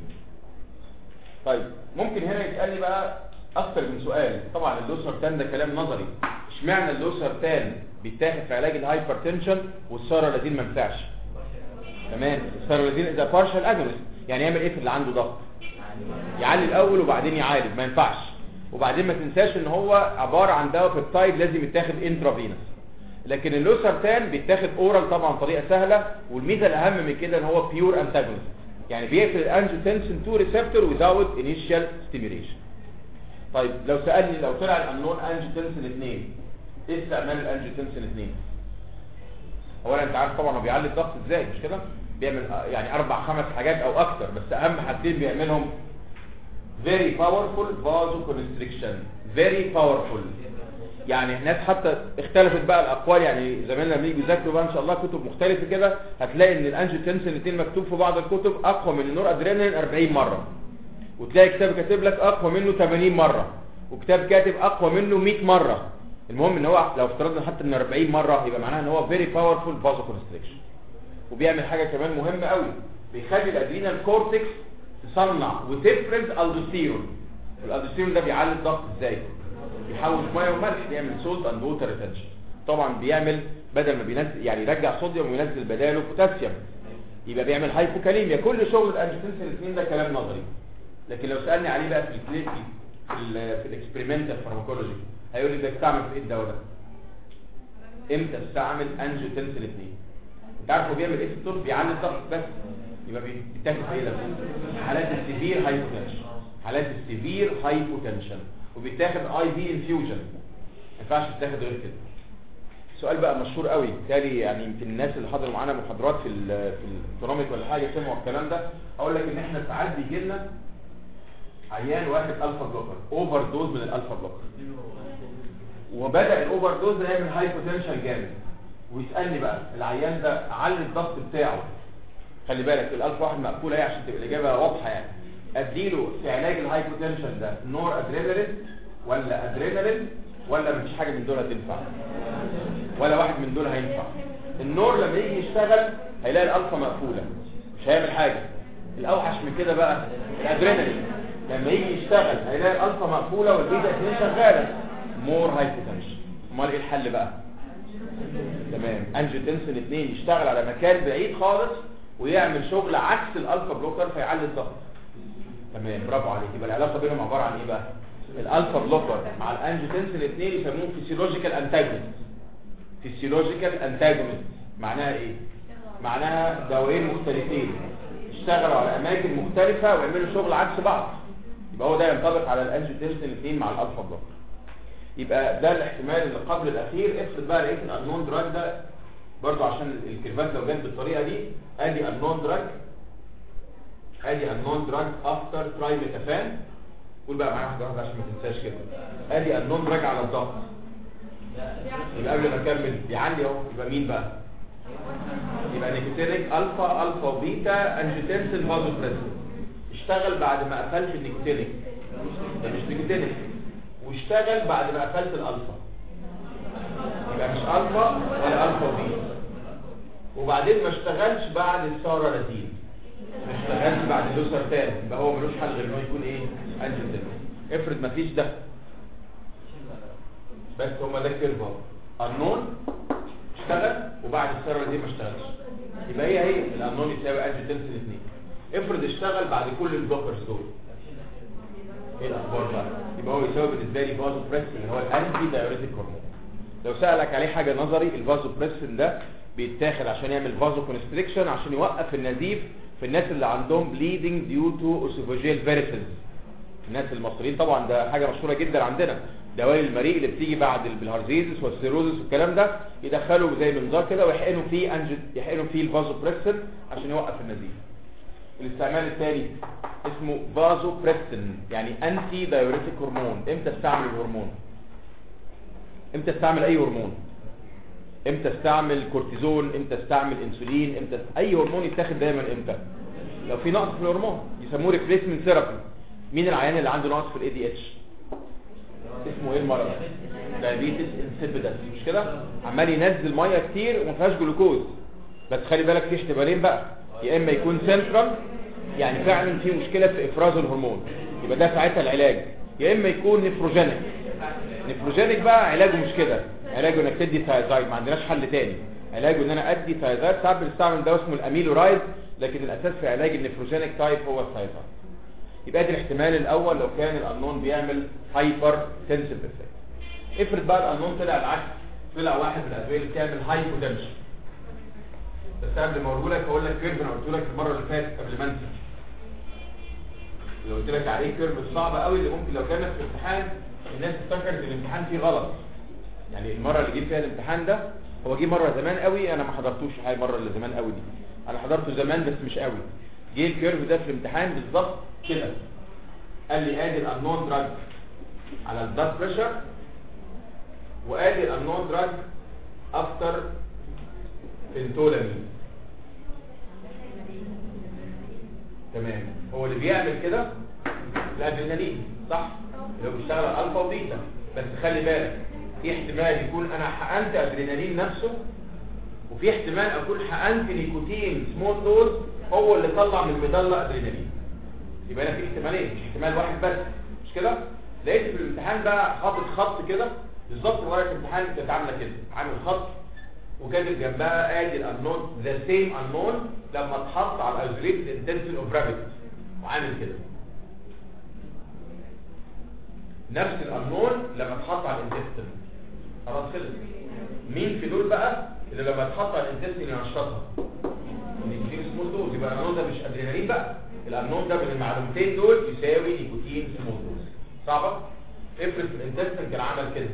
طيب ممكن هنا يسالني بقى اكتر من سؤال طبعا اللوسرتان ده كلام نظري اشمعنى اللوسرتان بيتاخد في علاج الهايبرتنشن والسارالازين ما ينفعش تمام السارولازين اذا بارشال اجونست يعني يعمل ايه في اللي عنده ضغط يعلي الاول وبعدين يعالج ما ينفعش وبعدين ما تنساش ان هو عباره عن دواء بيبتايد لازم يتاخد انترافينوس لكن اللوسرتان بيتاخد اورال طبعا طريقه سهله والميزه الاهم من كده ان هو بيور انتاجونست يعني بيقفل الانجيوتنسين 2 ريسبتور without انيشال ستيميوليشن طيب لو سالني لو طلع الانون انجيوتنسين 2 ايه استعمال الانجيوتنسين 2 اولا انت عارف طبعا هو بيعلي الضغط ازاي مش كده بيعمل آه، يعني اربع خمس حاجات او اكتر بس اهم حاجتين بيعملهم very powerful vasoconstriction very powerful يعني الناس حتى اختلفت بقى الاقوال يعني زمايلنا لما يجوا يذاكروا بقى ان شاء الله كتب مختلفه كده هتلاقي ان الانجيوتنسين الاثنين مكتوب في بعض الكتب اقوى من النور ادرينالين 40 مره وتلاقي كتاب كاتب لك اقوى منه 80 مره وكتاب كاتب اقوى منه 100 مره المهم ان هو لو افترضنا حتى ان 40 مره يبقى معناها ان هو very powerful vasoconstriction وبيعمل حاجه كمان مهمه قوي بيخلي الادرينال كورتكس تصنع وتفرز الدوستيرون الالدوستيرون ده بيعلي الضغط ازاي بيحول ميه وملح بيعمل سولت اند ووتر ريتنشن طبعا بيعمل بدل ما بينزل يعني يرجع صوديوم وينزل بداله بوتاسيوم يبقى بيعمل هايبوكاليميا كل شغل الانجيوتنسين الاثنين ده كلام نظري لكن لو سالني عليه بقى في الكلينيكي في ال في الاكسبيرمنتال فارماكولوجي هيقول لي ده بتستعمل في ايه الدواء ده امتى استعمل انجيوتنسين 2 انت عارف هو بيعمل ايه في الطب بيعلي الضغط بس يبقى بيتاخد في ايه ده حالات السيفير هايبوتنشن حالات السيفير هايبوتنشن وبيتاخد اي في انفيوجن ما ينفعش يتاخد غير كده سؤال بقى مشهور قوي بالتالي يعني يمكن الناس اللي حضروا معانا محاضرات في ال في الاوتونوميك ولا حاجه سمعوا الكلام ده اقول لك ان احنا ساعات بيجي لنا عيان واخد الفا بلوكر اوفر دوز من الالفا بلوكر وبدا الاوفر دوز ده يعمل هايبوتنشن جامد ويسالني بقى العيان ده علي الضغط بتاعه خلي بالك الالفا واحد مقفوله ايه عشان تبقى الاجابه واضحه يعني اديله في علاج الهايبوتنشن ده نور ادرينالين ولا ادرينالين ولا مفيش حاجه من دول هتنفع ولا واحد من دول هينفع النور لما يجي يشتغل هيلاقي الالفا مقفوله مش هيعمل حاجه الاوحش من كده بقى الادرينالين لما يجي يشتغل هيلاقي الالفا مقفوله والبيتا 2 شغاله مور هايبوتنشن امال ايه الحل بقى تمام انجيوتنسين 2 يشتغل على مكان بعيد خالص ويعمل شغل عكس الالفا بلوكر فيعلي الضغط تمام برافو عليك يبقى العلاقه بينهم عباره عن ايه بقى الالفا بلوكر مع الانجيوتنسين 2 يسموه فيسيولوجيكال انتاجونست فيسيولوجيكال انتاجونست معناها ايه معناها دوايين مختلفين يشتغلوا على اماكن مختلفه ويعملوا شغل عكس بعض يبقى هو ده ينطبق على الانجيوتنسين 2 مع الالفا بلوكر يبقى ده الاحتمال اللي قبل الاخير افرض بقى لقيت الانون دراج ده برضو عشان الكيرفات لو جت بالطريقه دي ادي النون دراج ادي النون دراج افتر ترايميتافان قول بقى معايا واحده واحده عشان ما تنساش كده ادي النون دراج على الضغط يبقى قبل ما اكمل بيعلي اهو يبقى مين بقى يبقى نيكوتينيك الفا الفا وبيتا انجيوتنسين فازوبريسين اشتغل بعد ما قفلت النيكوتينيك ده مش نيكوتينيك واشتغل بعد ما قفلت الالفا يبقى مش الفا ولا الفا وبيتا وبعدين ما اشتغلش بعد السارة لازين ما اشتغلش بعد اللوسرتان يبقى هو ملوش حل غير انه يكون ايه انجيوتنسين افرض ما فيش ده بس هما ده الكيرف اهو النون اشتغل وبعد السيرة دي ما اشتغلش يبقى هي هي الانون يساوي انجيوتنسين 2 افرض اشتغل بعد كل البلوكرز دول ايه الاخبار بقى يبقى هو يساوي بالنسبه لي فازو بريسن اللي هو الانتي دايوريتيك هرمون لو سالك عليه حاجه نظري الفازو بريسن ده بيتاخد عشان يعمل فازو كونستريكشن عشان يوقف النزيف في الناس اللي عندهم بليدنج ديو تو اوسوفاجيال فيريسز الناس المصريين طبعا ده حاجه مشهوره جدا عندنا دوالي المريء اللي بتيجي بعد البلهارزيزس والسيروزس والكلام ده يدخلوا زي منظار كده ويحقنوا فيه انجل يحقنوا فيه الفازو بريسن عشان يوقف النزيف الاستعمال الثاني اسمه فازو بريسن يعني انتي دايوريتيك هرمون امتى استعمل الهرمون امتى استعمل اي هرمون امتى استعمل كورتيزون امتى استعمل انسولين امتى اي هرمون يتاخد دايما امتى لو في نقص في الهرمون يسموه ريبليسمنت ثيرابي مين العيان اللي عنده نقص في الاي دي اتش اسمه ايه المرض دايابيتس انسيبيدس مش كده عمال ينزل ميه كتير وما فيهاش جلوكوز بس خلي بالك في احتمالين بقى يا اما يكون سنترال يعني فعلا في مشكله في افراز الهرمون يبقى ده ساعتها العلاج يا اما يكون نفروجينيك نفروجينيك بقى علاجه مش كده علاجه انك تدي ثايزايد ما عندناش حل تاني علاجه ان انا ادي ثايزايد ساعات بنستعمل ده اسمه الاميلورايد لكن الاساس في علاج النفروجينيك تايب هو الثايزايد يبقى ده الاحتمال الاول لو كان الانون بيعمل هايبر تنسيف افكت افرض بقى الانون طلع العكس طلع واحد من الادويه اللي بتعمل هايبوتنشن بس قبل ما اقول لك اقول لك كيرف انا قلت لك المره اللي فاتت قبل ما انسى لو قلت لك عليه كيرف صعب قوي اللي ممكن لو كانت في الامتحان الناس تفتكر ان الامتحان فيه غلط يعني المره اللي جه فيها الامتحان ده هو جه مره زمان قوي انا ما حضرتوش حاجه مره اللي زمان قوي دي انا حضرته زمان بس مش قوي جه الكيرف ده في الامتحان بالظبط كده قال لي ادي الانون دراج على البلاد بريشر وادي الانون دراج افتر بنتولامين تمام هو اللي بيعمل كده الادرينالين صح اللي هو بيشتغل على الفا وبيتا بس خلي بالك في احتمال يكون انا حقنت ادرينالين نفسه وفي احتمال اكون حقنت نيكوتين سمول دوز هو اللي طلع من المظله ادرينالين يبقى انا في احتمالين مش احتمال واحد بس مش كده لقيت في الامتحان بقى حاطط خط كده بالظبط ورقه الامتحان كانت عامله كده عامل خط وكاتب جنبها ادي الانون ذا سيم انون لما اتحط على الايزوليتد انتنسيتي اوف رابيد وعامل كده نفس الانون لما اتحط على الانتستين خلاص خلص مين في دول بقى اللي لما اتحط على الانتستين ينشطها نيكوتين سمول دوز يبقى الانون ده مش ادرينالين بقى الانون ده من المعلومتين دول يساوي نيكوتين سمول دوز صعبه افرض الانتستين كان عمل كده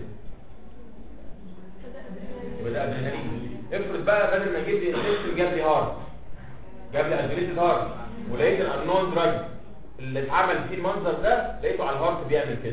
يبقى ده ادرينالين افرض بقى بدل ما يجيب لي انتستين جاب لي هارت جاب لي ادرينالين هارت ولقيت الانون دراج اللي اتعمل فيه المنظر ده لقيته على الهارت بيعمل كده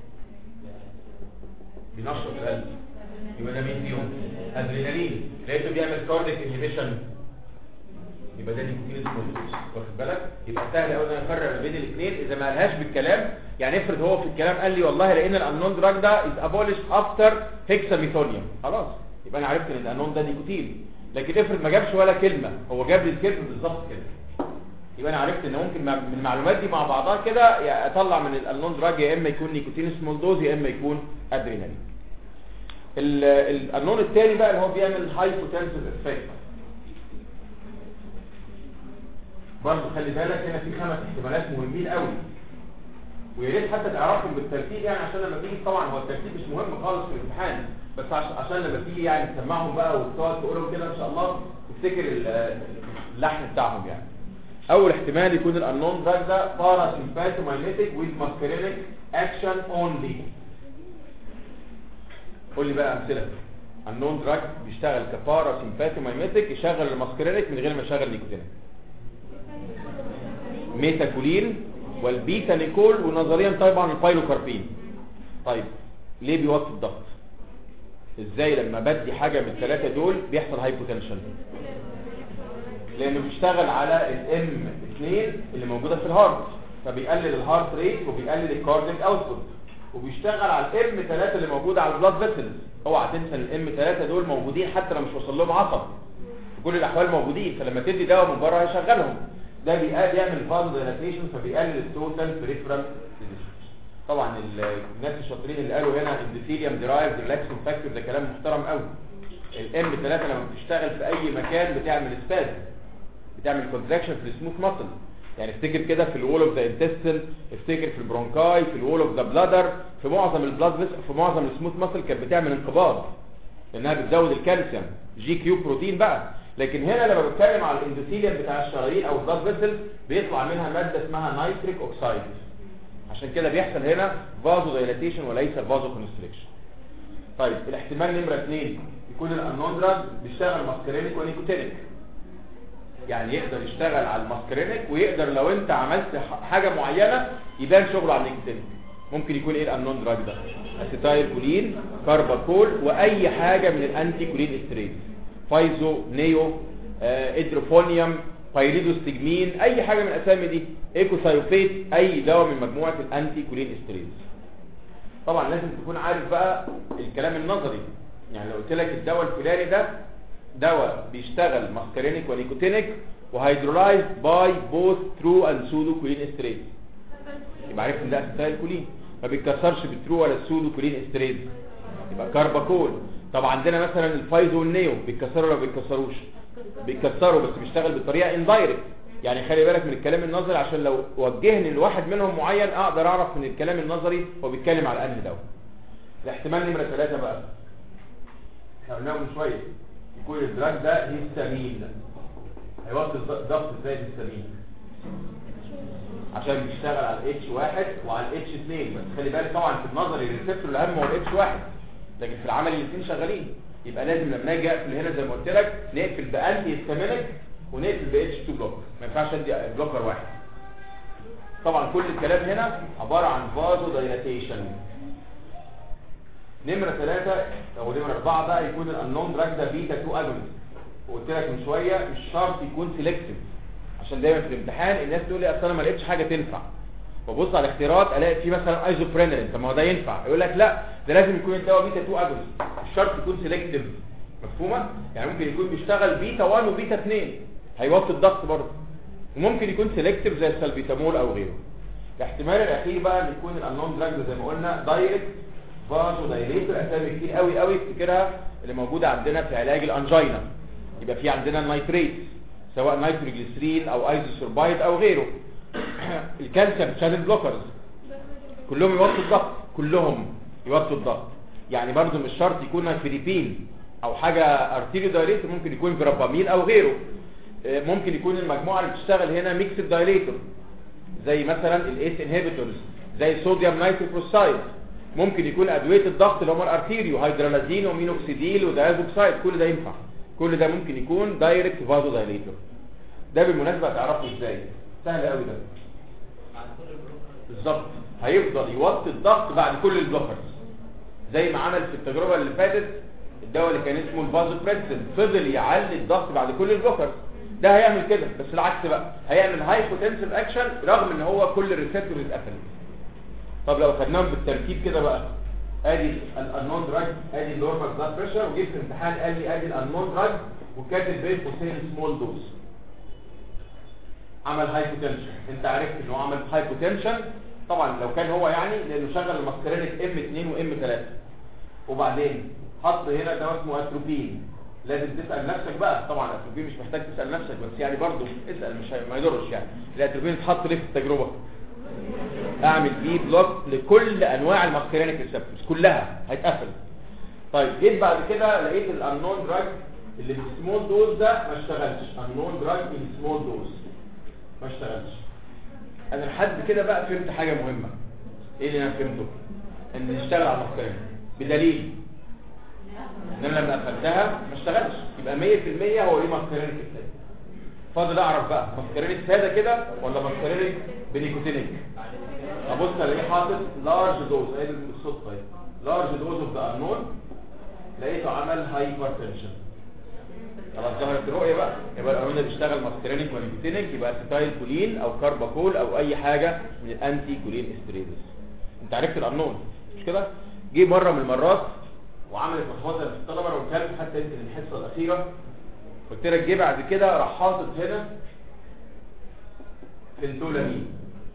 بينشط القلب يبقى ده مين فيهم ادرينالين لقيته بيعمل كارديك انهبيشن يبقى ده نيكوتين سمول واخد بالك يبقى سهل قوي ان انا افرق ما بين الاثنين اذا ما قالهاش بالكلام يعني افرض هو في الكلام قال لي والله لقينا الانون دراج ده از ابولش افتر هيكساميثونيوم خلاص يبقى انا عرفت ان الانون ده نيكوتين لكن افرض ما جابش ولا كلمه هو جاب لي الكلمه بالظبط كده يبقى انا عرفت ان ممكن من المعلومات دي مع بعضها كده يا اطلع من الانون دراج يا اما يكون نيكوتين سمول دوز يا اما يكون ادرينالين الانون الثاني بقى اللي هو بيعمل هايبوتنسيف افكت برضه خلي بالك هنا في خمس احتمالات مهمين قوي ويا ريت حتى تعرفهم بالترتيب يعني عشان لما تيجي طبعا هو الترتيب مش مهم خالص في الامتحان بس عشان لما تيجي يعني تسمعهم بقى وتقعد تقولهم كده ان شاء الله تفتكر اللحن بتاعهم يعني اول احتمال يكون الانون دراج ده باراسيمباتومايميتيك ويز ماسكرينيك اكشن اونلي قول لي بقى امثله النون دراج بيشتغل كباراسيمباتومايميتيك يشغل الماسكرينيك من غير ما يشغل نيكوتينيك ميتاكولين والبيتا نيكول ونظريا طبعا البايلوكاربين طيب ليه بيوطي الضغط ازاي لما بدي حاجه من الثلاثه دول بيحصل هايبوتنشن لانه بيشتغل على الام 2 اللي موجوده في الهارت فبيقلل الهارت ريت وبيقلل الكارديك اوتبوت وبيشتغل على الام 3 اللي موجوده على البلاد فيسلز اوعى تنسى ان الام 3 دول موجودين حتى لو مش وصل لهم عصب في كل الاحوال موجودين فلما تدي دواء من بره هيشغلهم ده بيقل يعمل فازو دايلاتيشن فبيقلل التوتال بريفرال طبعا ال- الناس الشاطرين اللي قالوا هنا اندثيليوم ديرايفد ريلاكسنج فاكتور ده كلام محترم قوي الام 3 لما بتشتغل في اي مكان بتعمل سباز بتعمل كونتراكشن في السموث ماسل يعني افتكر كده في الوول اوف ذا انتستين افتكر في البرونكاي في الوول اوف ذا بلادر في معظم البلاد في معظم السموث ماسل كانت بتعمل انقباض لانها بتزود الكالسيوم جي كيو بروتين بقى لكن هنا لما بتكلم على الاندوثيليوم بتاع الشرايين او البلاد فيسل بيطلع منها ماده اسمها نيتريك اوكسايد عشان كده بيحصل هنا فازو دايلاتيشن وليس فازو كونستريكشن طيب الاحتمال نمره اثنين يكون الانون دراج بيشتغل ماسكرينيك ونيكوتينيك يعني يقدر يشتغل على الماسكرينيك ويقدر لو انت عملت ح- حاجه معينه يبان شغله على النيكوتينيك ممكن يكون ايه الانون دراج ده اسيتايل كولين كارباكول واي حاجه من الانتي كولين استريز فايزو نيو آه، ادروفونيوم بايريدوستجمين اي حاجه من الاسامي دي ايكوثايوفيت اي دواء من مجموعه الانتي كولين استريز طبعا لازم تكون عارف بقى الكلام النظري يعني لو قلت لك الدواء الفلاني ده دواء بيشتغل ماسكارينيك ونيكوتينيك وهيدرولايز باي بوث ترو اند سودو كولين استريز يبقى عارف ان ده اسيتايل كولين ما بيتكسرش بالترو ولا السودو كولين استريز يبقى كارباكول طب عندنا مثلا الفايزو والنيو بيتكسروا ولا ما بيتكسروش بيتكسروا بس بيشتغل بطريقه اندايركت يعني خلي بالك من الكلام النظري عشان لو وجهني لواحد منهم معين اقدر اعرف من الكلام النظري هو بيتكلم على انهي دواء الاحتمال نمره ثلاثة بقى احنا قلناه من شويه يكون الدراج ده هيستامين هيوطي الض- الضغط ازاي الهيستامين عشان بيشتغل على الاتش واحد وعلى الاتش 2 بس خلي بالك طبعا في النظري الريسبتور الاهم هو الاتش واحد لكن في العمل الاثنين شغالين يبقى لازم لما اجي اقفل هنا زي ما قلت لك نقفل بانتي هيستامينيك ونقفل ب اتش 2 بلوك ما ينفعش ادي بلوكر واحد طبعا كل الكلام هنا عباره عن فازو دايلاتيشن نمرة ثلاثة أو نمرة أربعة بقى يكون الأنون دراج ده بيتا 2 أجونست وقلت لك من شوية مش شرط يكون سيلكتيف عشان دايما في الامتحان الناس تقول لي أصل أنا ما لقيتش حاجة تنفع وبص على الاختيارات ألاقي في مثلا ايزوبرينالين طب ما هو ده ينفع يقول لك لا ده لازم يكون الدواء بيتا 2 أجونست مش شرط يكون سيلكتيف مفهومة؟ يعني ممكن يكون بيشتغل بيتا 1 وبيتا 2 هيوطي الضغط برضه وممكن يكون سيلكتيف زي السلبيتامول أو غيره الاحتمال الأخير بقى ان يكون الأنون دراج زي ما قلنا دايركت فازو دايليتور اسامي كتير قوي قوي افتكرها اللي موجوده عندنا في علاج الانجينا يبقى في عندنا النيتريت سواء نيتروجليسرين او ايزوسوربايد او غيره الكالسيوم شانل بلوكرز كلهم يوطوا الضغط كلهم يوطوا الضغط يعني برضو مش شرط يكون فيليبين او حاجه ارتيريو دايليتور ممكن يكون فيرابامين او غيره آه، ممكن يكون المجموعه اللي بتشتغل هنا ميكسد دايليتور زي مثلا الايس انهبيتورز زي صوديوم نايتروكروسايد ممكن يكون ادويه الضغط اللي هم الارتيريو هيدرالازين ومينوكسيديل ودايازوكسايد كل ده ينفع كل ده ممكن يكون دايركت فازو دايليتور ده بالمناسبه تعرفه ازاي سهل قوي ده بالظبط هيفضل يوطي الضغط بعد كل البلوكرز زي ما عمل في التجربه اللي فاتت الدواء اللي كان اسمه الفازوبريسين فضل يعلي الضغط بعد كل البلوكرز ده هيعمل كده بس العكس بقى هيعمل هاي بوتنشال اكشن رغم ان هو كل الريسبتورز اتقفلت طب لو خدناهم بالترتيب كده بقى ادي الانون دراج ادي النورمال بلاد بريشر وجيت في امتحان قال لي ادي الانون دراج وكاتب بين قوسين سمول دوز عمل هاي بوتنشن انت عرفت ان هو عمل هاي بوتنشن طبعا لو كان هو يعني لانه شغل الماسكرينيك ام 2 وام 3 وبعدين حط هنا دواء اسمه اتروبين لازم تسال نفسك بقى طبعا الاتروبين مش محتاج تسال نفسك بس يعني برضه اسال مش هي- ما يضرش يعني الاتروبين اتحط ليه في التجربه اعمل بيه بلوك لكل انواع الماسكرينيك ريسبتورز كلها هيتقفل طيب جيت بعد كده لقيت الانون دراج اللي بالسمول دوز ده ما اشتغلش انون دراج بالسمول دوز ما اشتغلش انا لحد كده بقى فهمت حاجه مهمه ايه اللي انا فهمته ان يشتغل على الماسكرينيك بدليل ان انا لما قفلتها ما اشتغلش يبقى 100% هو ليه ماسكرينيك ازاي فاضل اعرف بقى ماسكرينيك ساده كده ولا ماسكرينيك بنيكوتينيك ابص الاقيه حاطط لارج دوز ادي الصدفه اهي لارج دوز اوف ذا انون لقيته عمل هايبرتنشن خلاص ظهرت الرؤيه بقى يبقى القانون ده بيشتغل ماسكرينيك ونيكوتينيك يبقى اسيتايل كولين او كارباكول او اي حاجه من الانتي كولين استريدس انت عرفت القانون مش كده جه مره من المرات وعملت لخبطه في الطلبه لو كانت حتى يمكن الحصه الاخيره قلت لك جه بعد كده راح حاطط هنا فنتولامين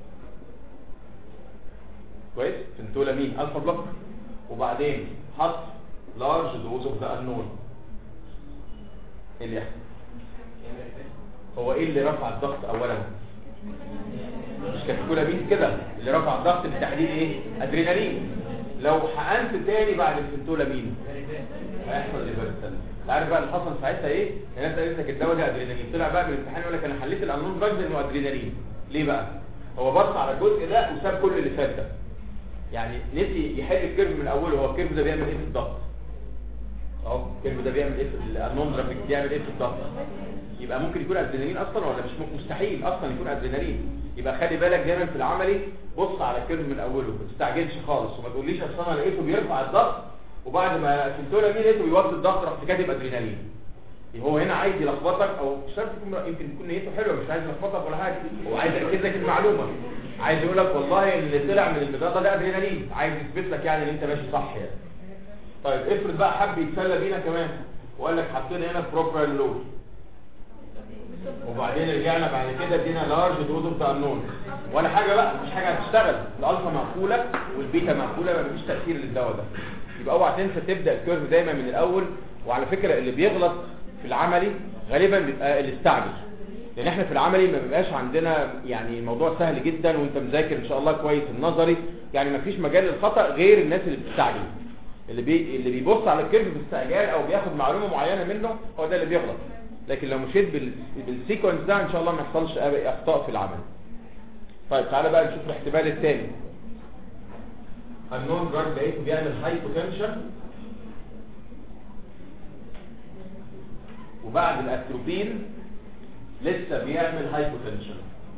كويس فنتولامين الفا بلوك وبعدين حط لارج دوز اوف ذا انون ايه اللي يحصل هو ايه اللي رفع الضغط اولا مش كاتيكولامين كده اللي رفع الضغط بالتحديد ايه ادرينالين لو حقنت تاني بعد الفنتولامين هيحصل ريفرسال عارف بقى اللي حصل ساعتها ايه الناس قالت لك الدواء ده ادرينالين طلع بقى من الامتحان يقول لك انا حليت الانون دراج انه ادرينالين ليه بقى هو بص على الجزء ده وساب كل اللي فات ده يعني نسي يحل الكيرف من اوله هو الكيرف ده بيعمل ايه في الضغط اهو الكيرف ده بيعمل ايه في الانون دراج بيعمل ايه في الضغط يبقى ممكن يكون ادرينالين اصلا ولا مش ممكن مستحيل اصلا يكون ادرينالين يبقى خلي بالك دايما في العملي بص على الكيرف من اوله ما تستعجلش خالص وما تقوليش اصل انا لقيته بيرفع الضغط وبعد ما كنتولا مين لقيته بيوطي الضغط رحت كاتب ادرينالين هو هنا عايز يلخبطك او مش شرط يكون يمكن تكون نيته حلوه مش عايز يلخبطك ولا حاجه هو عايز ياكد لك المعلومه عايز يقول لك والله اللي طلع من البطاقه ده ادرينالين عايز يثبت لك يعني ان انت ماشي صح يعني طيب افرض بقى حب يتسلى بينا كمان وقال لك حطينا هنا بروبرال لود وبعدين رجعنا بعد كده ادينا لارج دوز اوف ذا انون ولا حاجه بقى مش حاجه هتشتغل الالفا مقفوله والبيتا مقفوله ما فيش تاثير للدواء ده يبقى اوعى تنسى تبدا الكيرف دايما من الاول وعلى فكره اللي بيغلط في العملي غالبا بيبقى اللي استعجل لان احنا في العملي ما بيبقاش عندنا يعني الموضوع سهل جدا وانت مذاكر ان شاء الله كويس النظري يعني ما فيش مجال للخطا غير الناس اللي بتستعجل اللي بي اللي بيبص على الكيرف باستعجال او بياخد معلومه معينه منه هو ده اللي بيغلط لكن لو مشيت بال... بالسيكونس ده ان شاء الله ما يحصلش اخطاء في العمل طيب تعالى بقى نشوف الاحتمال الثاني النون دراج لقيته بيعمل هاي بوتنشال وبعد الاتروبين لسه بيعمل هاي بوتنشال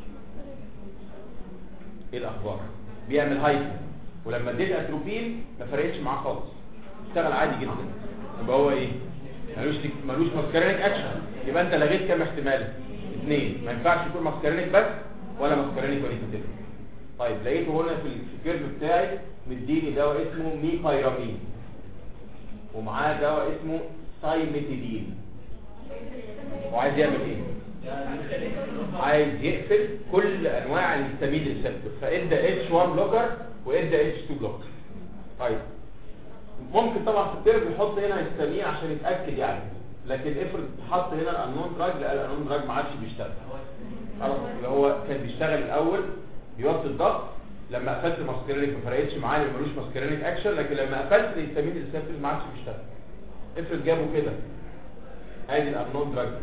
ايه الاخبار بيعمل هاي ولما اديت اتروبين ما فرقتش معاه خالص اشتغل عادي جدا يبقى هو ايه ملوش ملوش ماسكارينيك اكشن يبقى انت لغيت كام احتمال اثنين ما ينفعش يكون ماسكارينيك بس ولا ماسكارينيك ولا كتير طيب لقيته هنا في الكيرف بتاعي مديني دواء اسمه ميبايرامين ومعاه دواء اسمه سايميتيدين وعايز يعمل ايه عايز يقفل كل انواع الهستامين ريسبتور فادى اتش 1 بلوكر وادى اتش 2 بلوكر طيب ممكن طبعا في الترم يحط هنا هستامين عشان يتاكد يعني لكن افرض حط هنا الانون دراج لا الانون دراج ما عادش بيشتغل خلاص اللي هو كان بيشتغل الاول بيوطي الضغط لما قفلت الماسكرينيك ما فرقتش معاه اللي ملوش ماسكرينيك اكشن لكن لما قفلت الهستامين ريسبتور ما عادش بيشتغل افرض جابوا كده ادي الانون دراج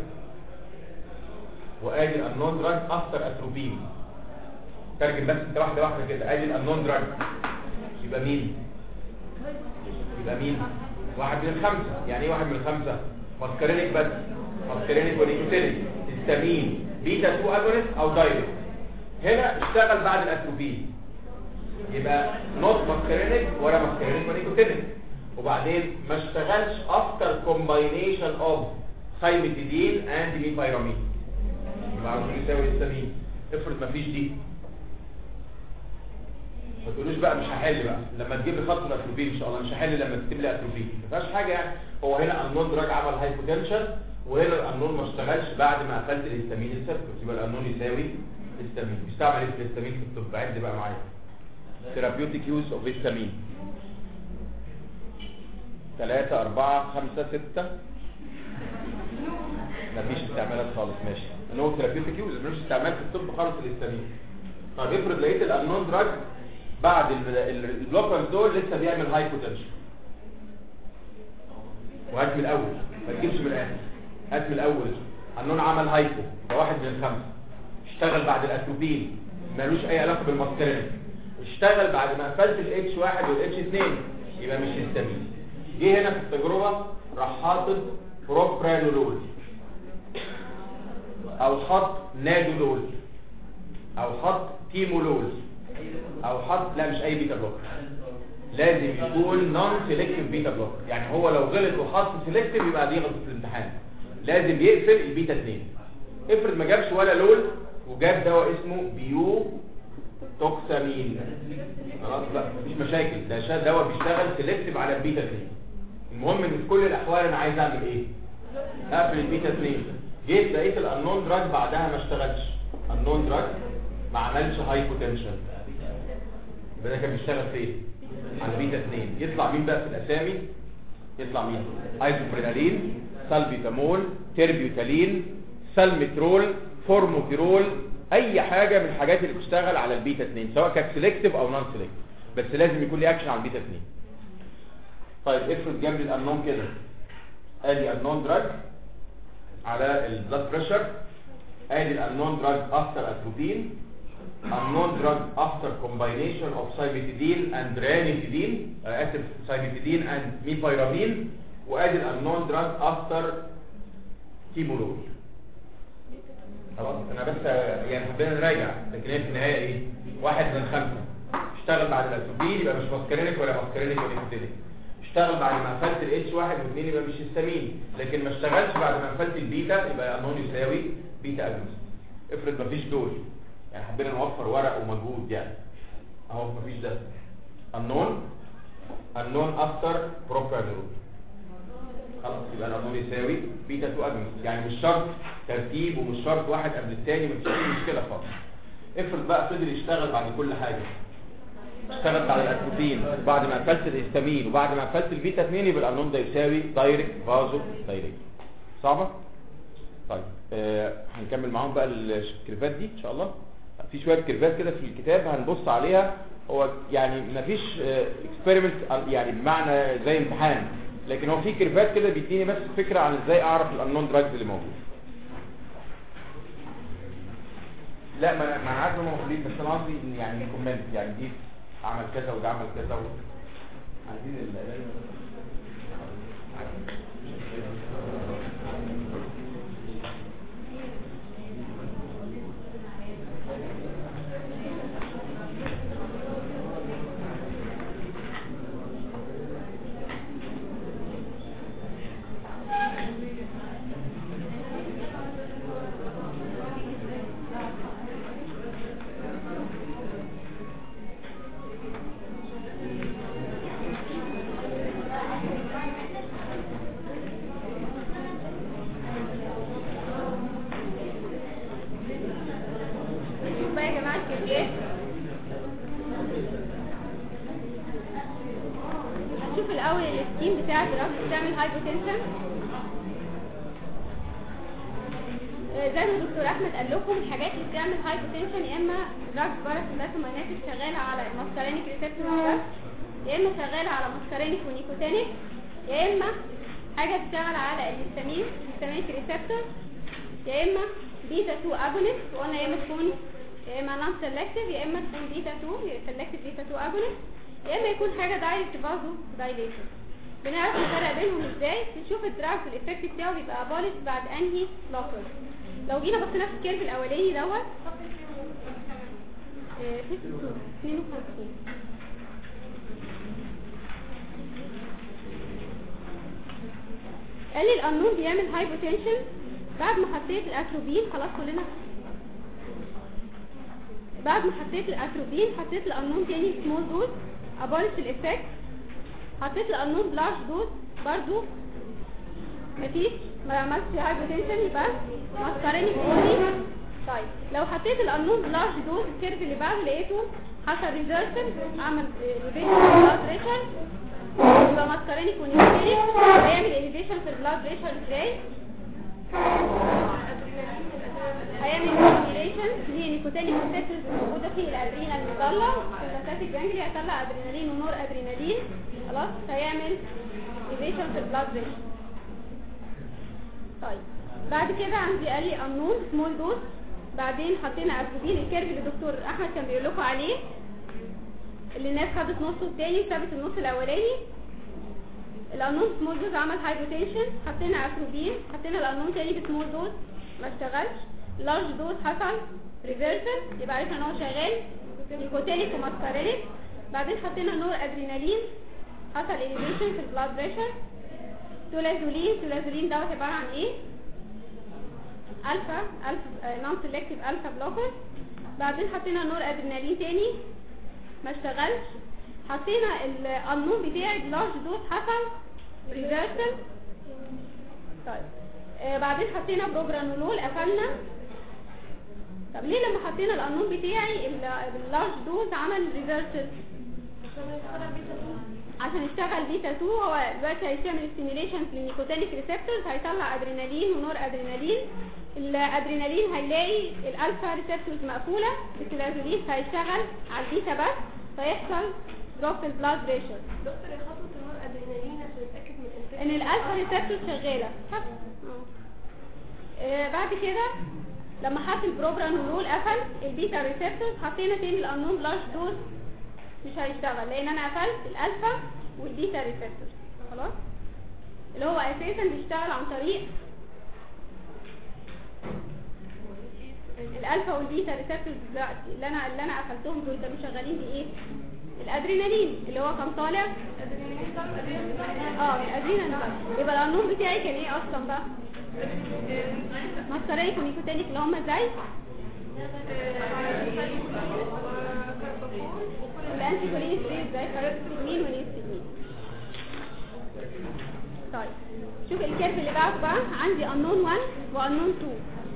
وادي الانون دراج افتر اتروبين ترجم بس انت واحده واحده كده ادي الانون دراج يبقى مين يبقى مين واحد من الخمسة يعني ايه واحد من الخمسة ماسكرينيك بس ماسكرينيك ونيكوتينيك هيستامين بيتا 2 اجونست او دايركت هنا اشتغل بعد الاتروبين يبقى نوت ماسكرينيك ولا ماسكرينيك ونيكوتينيك وبعدين ما اشتغلش افتر كومباينيشن اوف سايميتيدين اند ميبايرامين يبقى عاوز يساوي هيستامين افرض ما فيش دي ما تقولوش بقى مش هحل بقى لما تجيب لي خط الاتروبين ان شاء الله مش هحل لما تكتب لي اتروبين ما فيهاش حاجه يعني هو هنا النون دراج عمل هاي بوتنشال وهنا الانون ما اشتغلش بعد ما قفلت الهستامين السيركت يبقى الانون يساوي هستامين بيستعمل ايه في الهستامين في الطب عد بقى معايا ثيرابيوتيك يوز اوف هستامين 3 4 5 6 مفيش استعمالات خالص ماشي ان هو ثيرابيوتيك يوز ملوش استعمال في الطب خالص الهستامين طب افرض لقيت الانون دراج بعد البلوكرز دول لسه بيعمل هاي بوتنشال وهات من الاول ما تجيبش من الاخر هات من الاول النون عمل هايبو ده واحد من الخمسه اشتغل بعد الاتروبين ملوش اي علاقه بالماسكرينيك اشتغل بعد ما قفلت الاتش واحد والاتش 2 يبقى مش هيستامين جه هنا في التجربه راح حاطط بروبرانولول او حط نادولول او حط تيمولول او حط لا مش اي بيتا بلوك لازم يكون نون سيلكتيف بيتا بلوك يعني هو لو غلط وحط سيلكتيف يبقى دي غلط في الامتحان لازم يقفل البيتا 2 افرض ما جابش ولا لول وجاب دواء اسمه بيو توكسامين خلاص لا مفيش مشاكل ده شا- دواء بيشتغل سيلكتيف على البيتا 2 المهم ان في كل الاحوال انا عايز اعمل ايه اقفل البيتا 2 جيت لقيت الانون دراج بعدها ما اشتغلش النون دراج ما عملش هايبوتنشن يبقى ده كان بيشتغل فين على البيتا 2 يطلع مين بقى في الاسامي يطلع مين ايزوبرينالين سالبيتامول تيربيوتالين سالمترول فورموتيرول اي حاجه من الحاجات اللي بتشتغل على البيتا 2 سواء كانت سيلكتيف او نون سيلكتيف بس لازم يكون ليه اكشن على البيتا 2 طيب افرض جنب الانون كده ادي النون دراج على البلاد بريشر ادي الانون دراج افتر اتروبين unknown drug after combination of cimetidine and ranitidine uh, اسف cimetidine and mipyramine وادي unknown drug after تيمولول خلاص انا بس يعني حبينا نراجع لكن هي في النهايه ايه واحد من خمسه اشتغل بعد الاسوبين يبقى مش ماسكرينيك ولا ماسكرينيك ولا نيكوتينيك اشتغل بعد ما قفلت الاتش واحد واثنين يبقى مش هيستامين لكن ما اشتغلش بعد ما قفلت البيتا يبقى انون يساوي بيتا اجونست افرض مفيش دول يعني حبينا نوفر ورق ومجهود يعني اهو مفيش ده النون النون افتر بروبرانول خلاص يبقى الانون يساوي بيتا 2 اجونست يعني مش شرط ترتيب ومش شرط واحد قبل الثاني مفيش اي مشكله خالص افرض بقى فضل يشتغل بعد كل حاجه اشتغل بعد الاتروبين بعد ما قفلت الهستامين وبعد ما قفلت البيتا 2 يبقى الانون ده يساوي دايركت فازو دايركت صعبه طيب آه هنكمل معاهم بقى الكيرفات دي ان شاء الله في شويه كيرفات كده في الكتاب هنبص عليها هو يعني مفيش اكسبيرمنت يعني بمعنى زي امتحان لكن هو في كيرفات كده بيديني بس فكره عن ازاي اعرف الانون دراجز اللي موجود لا ما انا ما انا عارف ان هم موجودين بس انا قصدي إن يعني كومنت يعني دي عمل كذا وده عمل كذا و... عايزين ال- شوف بقى يا جماعة الكيكات هنشوف الأول السكيم بتاع الدراسة بتعمل هايبوتنشن زي ما دكتور أحمد قال لكم الحاجات اللي بتعمل هايبوتنشن يا إما دراج باراسمباتوميناتيك شغالة على الماسكارينيك ريسبتور يا إما شغالة على ماسكارينيك ونيكوتينيك يا إما حاجة بتشتغل على الهستامين هستامينيك ريسبتور يا إما بيتا 2 اجونست وقلنا يا إما تكون يا اما نون سيلكتيف يا اما تكون بيتا 2 سيلكتيف بيتا 2 اجونست يا اما يكون حاجه دايركت فازو دايليشن بنعرف نفرق بينهم ازاي نشوف الدراج الايفكت بتاعه بيبقى ابولش بعد انهي بلوكر لو جينا بصينا في الكيرف الاولاني دوت آه، 52 52 قال لي القانون بيعمل هايبوتنشن بعد ما حطيت الاتروبين خلاص كلنا بعد ما حطيت الاتروبين حطيت القانون تاني سمول دوز ابولش الايفكت حطيت القانون بلارج دوز برضو مفيش ما عملتش هايبوتنشن يبقى ماسكارينيك اونلي طيب لو حطيت القانون بلارج دوز الكيرف اللي بعده لقيته حصل ريفرسل عمل ريفيشن في البلاد بريشر يبقى ماسكارينيك ونيوكليك هيعمل انيفيشن في البلاد بريشر ازاي هيعمل ستيميوليشن لنيكوتينيك ريسبتورز موجوده في الادرينال مظله في الجانجلي هيطلع ادرينالين ونور ادرينالين خلاص هيعمل انيفيشن في البلاد بريشر طيب بعد كده عندي قال لي امنون سمول دوز بعدين حطينا اتروبين الكيرف اللي الدكتور احمد كان بيقول لكم عليه اللي الناس خدت نصه التاني سابت النص الاولاني القانون سمول دوز عمل هايبوتنشن حطينا اتروبين حطينا القانون تاني بسمول دوز ما اشتغلش لارج دوز حصل ريفرسل يبقى عرفنا ان هو شغال نيكوتينيك وماسكارينيك بعدين حطينا نور ادرينالين حصل انيبيشن في البلاد بريشر تولازولين تولازولين دوت عباره عن ايه الفا الفا نون سيلكتيف الفا بلوكر بعدين حطينا نور ادرينالين تاني ما اشتغلش حطينا القانون بتاعي بلارج دوز حصل ريفرسل طيب آه بعدين حطينا بروجرانولول قفلنا طب ليه لما حطينا القانون بتاعي اللارج دوز عمل ريفرسل عشان يشتغل بيتا 2 هو دلوقتي هيعمل ستيميوليشن في النيكوتينيك ريسبتورز هيطلع ادرينالين ونور ادرينالين الادرينالين هيلاقي الالفا ريسبتورز مقفوله الكلازولين هيشتغل على البيتا بس فيحصل دروب في البلاد بريشر دكتور يا خطوة النور ادرينالين عشان اتاكد من الانفكشن ان الالفا ريسبتورز شغاله آه، بعد كده لما حط البروبرانولول قفل البيتا ريسبتورز حطينا تاني الانون لارج دوز مش هيشتغل لان انا قفلت الالفا والبيتا ريسبتورز خلاص اللي هو اساسا بيشتغل عن طريق الالفا والبيتا ريسبتورز دلوقتي اللي انا اللي انا قفلتهم دول كانوا شغالين بايه الادرينالين اللي هو كان طالع اه الادرينالين بس. يبقى القانون بتاعي كان ايه اصلا بقى ماسكارينيك ونيكوتينيك اللي هم زي الانتي كولين ستريس زي كاربسيمين ونيستمين طيب شوف الكيرف اللي بعده بقى عندي unknown 1 وunknown 2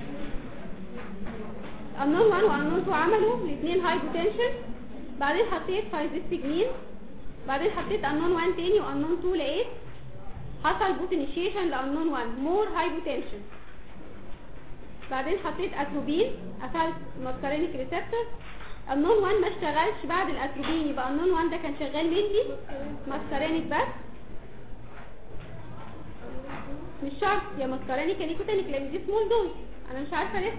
unknown 1 وunknown 2 عملوا الاثنين هاي بوتنشال بعدين حطيت فايزستجمين بعدين حطيت unknown 1 تاني وunknown 2 لقيت حصل بوت انيشيشن لunknown 1 مور هاي بوتنشال بعدين حطيت اتروبين قفلت ماسكارينيك ريسبتور النون 1 ما اشتغلش بعد الاتروبين يبقى النون 1 ده كان شغال مينلي ماسكارينيك بس مش شرط يا ماسكارينيك يا نيكوتينيك لان دي سمول دوز انا مش عارفه لسه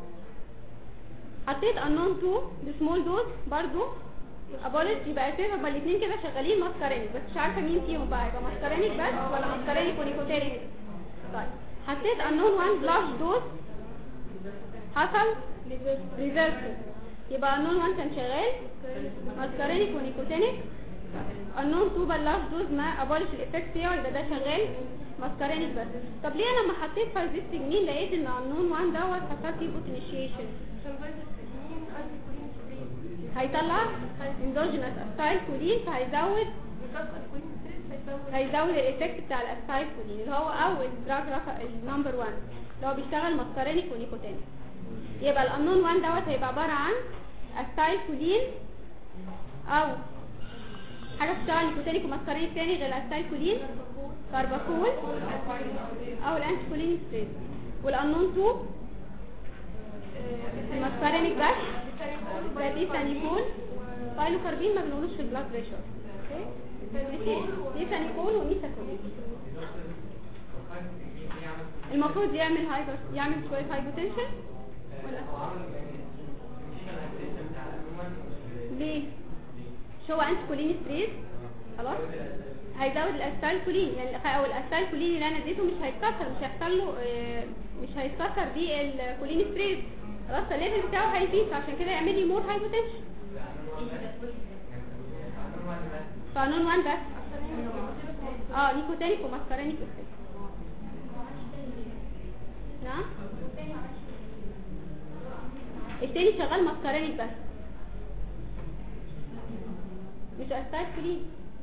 حطيت النون 2 بسمول دوز برضو ابولش يبقى اساسا هما الاثنين كده شغالين ماسكارينيك بس مش عارفه مين فيهم بقى يبقى ماسكارينيك بس ولا ماسكارينيك ونيكوتينيك طيب حطيت النون 1 بلاش دوز حصل ريفرسل يبقى النون 1 كان شغال ماسكارينيك ونيكوتينيك النون 2 بلاش دوز ما ابولش الايفكت بتاعه يبقى ده شغال ماسكارينيك بس طب ليه انا لما حطيت فايزستجمين لقيت ان النون 1 دوت حصل فيه بوت انيشيشن عشان فايزستجمين انتي كولين ستريس هيطلع اندوجينس استايل كولين فهيزود بالظبط الكولين ستريس هيساوي هيزود الايفكت بتاع الاستايل كولين اللي هو اول دراج رقم النمبر 1 اللي هو بيشتغل ماسكارينيك ونيكوتينيك يبقى الانون 1 دوت هيبقى عباره عن استايل كولين او حاجه بتشتغل نيكوتينيك وماسكارينيك تاني غير الاستايل كولين كارباكول او الانتي كولين ستريس والانون 2 الماسكارينيك بس ده بيتانيكول بايلوكاربين ما بنقولوش في البلاد بريشر اوكي ماشي بيتانيكول وميثاكولين المفروض يعمل هايبر يعمل شويه هايبوتنشن ولا ليه مش هو انتي كولين ستريس خلاص هيزود الاستايل كولين يعني او الاستايل كولين اللي انا اديته مش هيتكسر مش هيحصل له آه، مش هيتكسر بيه الكولين ستريس خلاص الليفل بتاعه هيزيد عشان كده يعمل لي مور هايبوتنشن قانون 1 بس اه نيكوتينيك وماسكارينيك افكت نعم التاني شغال ماسكارينيك بس مش استايل كلين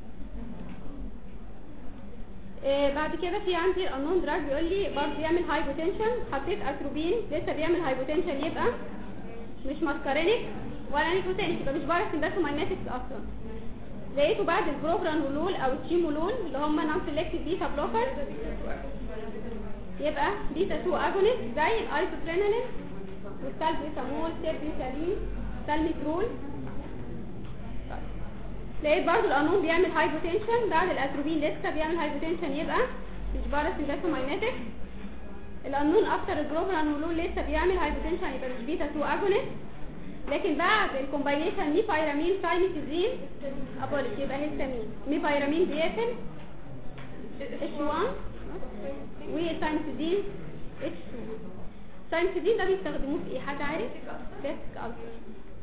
آه بعد كده في عندي الانون دراج بيقول لي برضه بيعمل هايبوتنشن حطيت اتروبين لسه بيعمل هايبوتنشن يبقى مش ماسكارينيك ولا نيكوتينيك يبقى مش باراسمباثوماينetics اصلا لقيته بعد البروبرانولول او التشيمولول اللي هم نون سيلكتيف بيتا بلوكر يبقى بيتا 2 اجونست زي الايسوبرينالين والسالبيتامول سيربيتالين سالميترول لقيت برضو القانون بيعمل هايبوتنشن بعد الاتروبين لسه بيعمل هايبوتنشن يبقى مش باراسمباثوماينetics القانون اكتر البروبرانولول لسه بيعمل هايبوتنشن يبقى مش بيتا 2 اجونست لكن بعد الكومباينيشن ميبايرامين سايميتيزين ابوليش يبقى هيستامين ميبايرامين بيقفل اتش 1 والسايميتيزين اتش 2 السايميتيزين ده بيستخدموه في ايه حد عارف ديسك الفر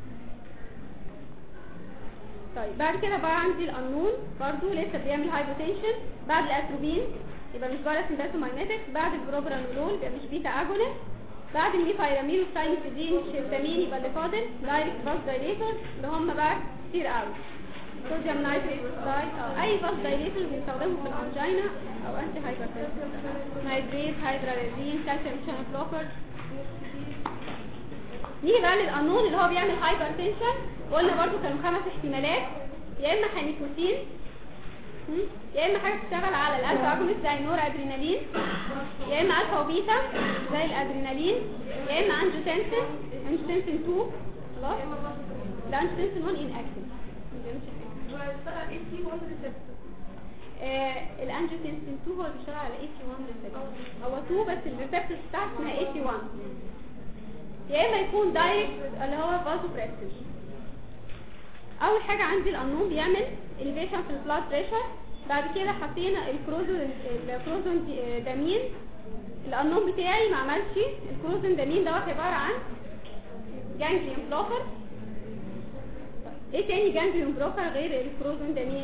طيب بعد كده بقى عندي القانون برضو لسه بيعمل هايبوتنشن بعد الاتروبين يبقى مش باراسمباثوماينetics بعد البروبرانولول يبقى مش بيتا اجونست بعد الميثايرامين والساينسيدين والشيرتامين يبقى اللي فاضل دايركت باس دايليتور اللي هم بقى كتير قوي صوديوم نايتريت اوكسايد او اي باس دايليتور بنستخدمه في الانجينا او انتي هايبرتنشن نايتريت هيدرالازين كالسيوم شانل بلوكر نيجي بقى للقانون اللي هو بيعمل هايبرتنشن قلنا برضو كانوا خمس احتمالات يا اما هنيكوتين مم؟ يا اما حاجه بتشتغل على الالفا اجونست زي النور ادرينالين يا اما الفا وبيتا زي الادرينالين يا اما انجوتنسين انجوتنسين 2 خلاص لا انجوتنسين 1 ان اكتف واشتغل اي سي 1 ريسبتور الانجوتنسين 2 هو اللي بيشتغل على اي سي 1 ريسبتور هو 2 بس الريسبتور بتاعته اسمها اي سي 1 يا اما يكون دايركت اللي هو فازو بريسج اول حاجه عندي القانون بيعمل elevation في البلاد بريشر بعد كده حطينا الكروزون الكروزون دي- دامين القانون بتاعي ما عملش الكروزون دامين دوت عباره عن جانجليون بلوكر ايه تاني جانجليون بلوكر غير الكروزون دامين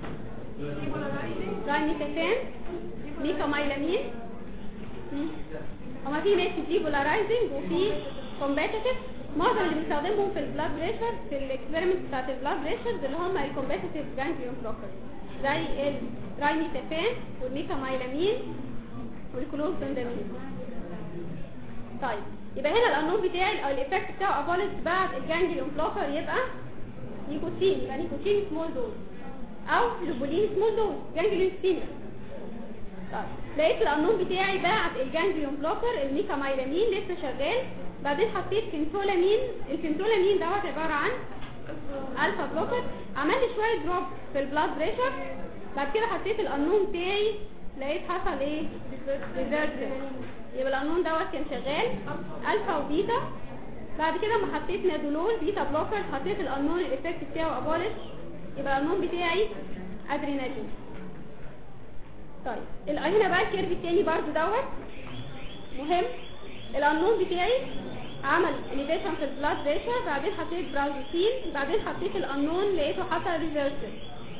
رايميتافان ميكاميلامين مم. هما في ناس دي بولارايزنج وفي كومباتيتيف معظم اللي بنستخدمهم في البلاد بريشر في الاكسبيرمنت بتاعت البلاد بريشر اللي هم الكومباتيتيف جانجليون بلوكر زي الرايميتافان والميكاميلامين والكلوزبندامين طيب يبقى هنا القانون بتاعي او الايفكت بتاعه ابوليس بعد الجانجليون بلوكر يبقى نيكوتين يبقى نيكوتين سمول دوز او لوبولين سمول دوز جانجليون ستيمولس طيب لقيت القانون بتاعي بعد الجانجليون بلوكر الميكاميلامين لسه شغال بعدين حطيت كنتولامين الكنتولامين دوت عباره عن الفا بلوكر عمل لي شويه دروب في البلاد بريشر بعد كده حطيت القانون بتاعي لقيت حصل ايه ريفرسل يبقى القانون دوت كان شغال الفا وبيتا بعد كده لما حطيت نادولول بيتا بلوكر حطيت القانون الايفكت بتاعه ابولش يبقى القانون بتاعي ادرينالين طيب ال- هنا بقى الكيرف التاني برضو دوت مهم القانون بتاعي عمل elevation في البلاد بريشر بعدين حطيت برازوسين بعدين حطيت القانون لقيته حصل ريفرسل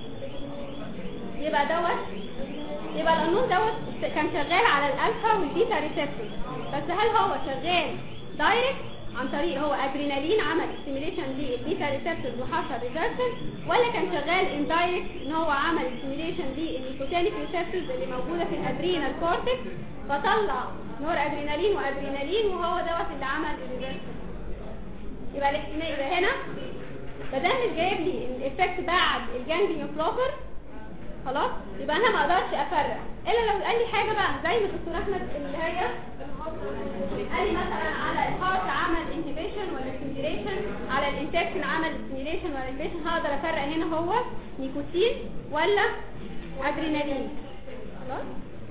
يبقى دوت يبقى القانون دوت كان شغال على الالفا والبيتا ريسبتور بس هل هو شغال دايركت عن طريق هو ادرينالين عمل ستيميليشن للبيتا ريسبتور وحصل ريفرسل ولا كان شغال اندايركت ان هو عمل ستيميليشن للنيكوتينيك ريسبتورز اللي موجوده في الادرينال كورتكس فطلع نور ادرينالين وادرينالين وهو دوت اللي عمل الريفرسل يبقى الاحتمال يبقى هنا ما دام مش جايب لي الايفكت بعد الجانجليون بلوكر خلاص يبقى انا ما اقدرش افرق الا لو قال لي حاجه بقى زي ما الدكتور احمد اللي هي قال لي مثلا على الهارت عمل انهبيشن ولا ستيميليشن على الانتكشن عمل ستيميليشن ولا انهبيشن هقدر افرق هنا هو نيكوتين ولا ادرينالين خلاص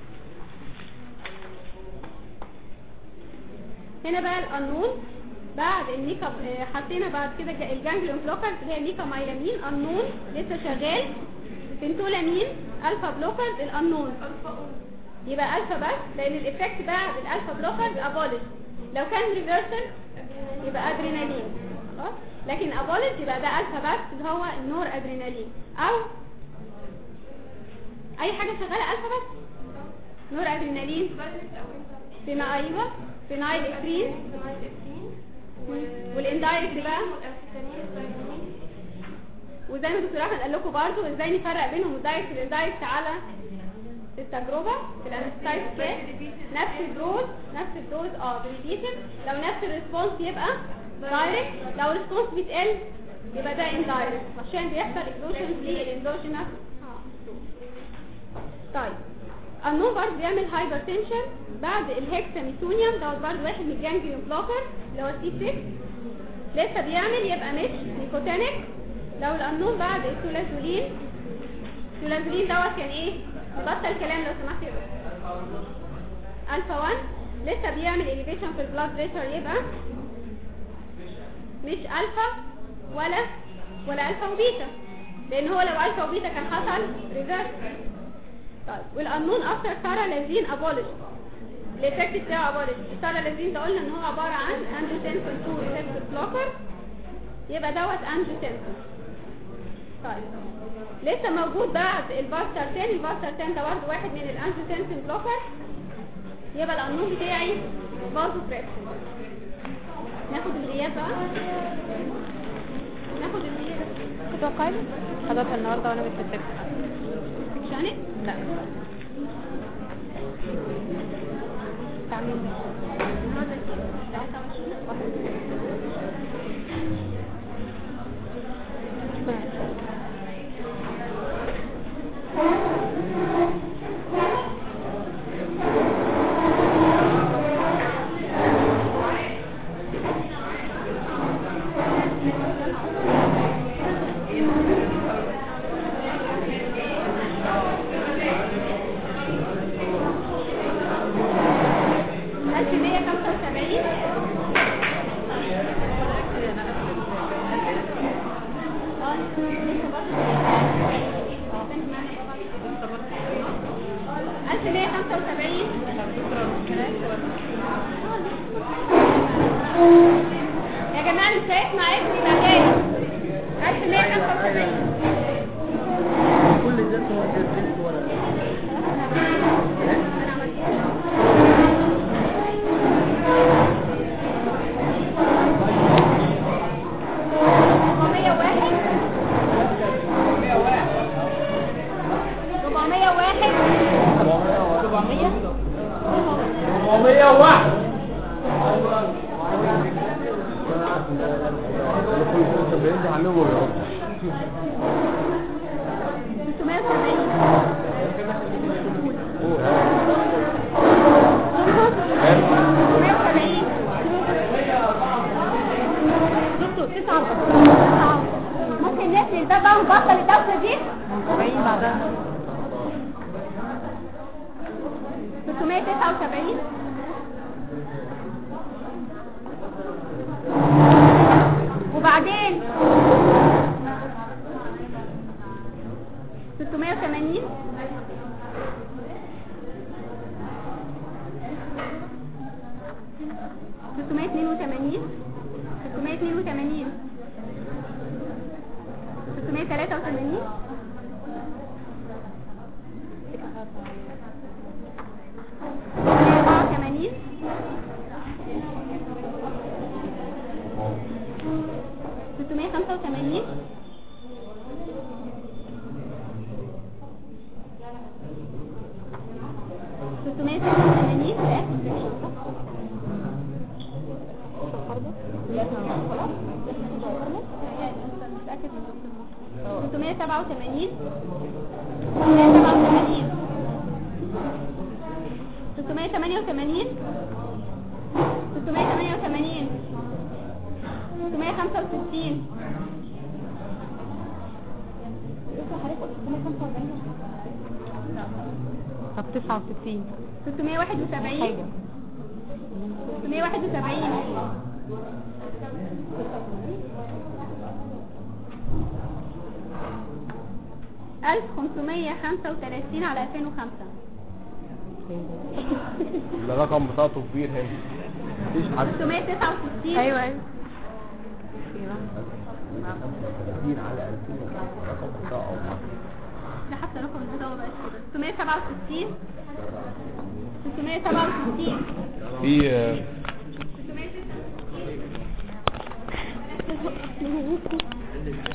هنا بقى القانون بعد الميكا آه، حطينا بعد كده ج- الجانجليون بلوكرز اللي هي ميكا مايلامين قانون لسه شغال بنتولامين الفا بلوكرز القانون يبقى الفا بس لان الايفكت بعد الالفا بلوكرز ابولش لو كان ريفرسل يبقى ادرينالين خلاص لكن ابولش يبقى ده الفا بس اللي هو النور ادرينالين او اي حاجه شغاله الفا بس نور ادرينالين بما ايوه فينايل افرين والاندايركت بقى وزي ما الدكتور احمد قال لكم برضه ازاي نفرق بينهم الدايركت والاندايركت على التجربه في الانستايت كات نفس الدوز نفس الدوز اه بريبيتد لو نفس الريسبونس يبقى دايركت لو الريسبونس بيتقل يبقى ده اندايركت عشان بيحصل اكلوشن للاندوجينس طيب النوم برضه بيعمل هايبرتنشن بعد الهكساميثونيوم دوت برضه واحد من الجانجليون بلوكر اللي هو سي 6 لسه بيعمل يبقى مش نيكوتينيك لو القانون بعد السولازولين السولازولين دوت كان ايه بطل كلام لو سمحت يا دكتور الفا 1 لسه بيعمل elevation في البلاد بريشر يبقى مش الفا ولا ولا الفا وبيتا لان هو لو الفا وبيتا كان حصل ريفرس طيب والقانون افتر سارة لازين ابولش الايفكت بتاعه ابولش سارة لازين ده قلنا ان هو عبارة عن انجوتنسين 2 ريسبتور بلوكر يبقى دوت انجوتنسين طيب لسه موجود بعد الباستر 10 الباستر 10 ده برضه واحد من الانجوتنسين بلوكر يبقى القانون بتاعي فازو بريكشن ناخد الغياب بقى ناخد الغياب متوقعي حضرتها النهارده وانا مش هتفكر شانك لا تعمل النهارده 23 واحد ألف مية خمسة وسبعين اه لسه برضه ألف مية خمسة وسبعين يا جماعة مش شايف معاكم يبقى تاني ألف مية خمسة وسبعين كل ده هو جديد ولا ربعمية واحد ربعمية واحد ربعمية 401 ستمية وسبعين ستمية وسبعين دكتور تسعة تسعة ممكن نقفل ده بقى ونبطل الدوشة دي 40 بعدها 679 وبعدين 680 682 682 683 184 685 686 687 687 688 688 665 طب 69 671 حاجة 671 1535 على 2005 الرقم بتاعته كبير هنا مفيش حد 669 ايوه ايوه كبير على 2000 الرقم بتاعه ده حتى رقم البطاقة بقى كده 667 667 في 666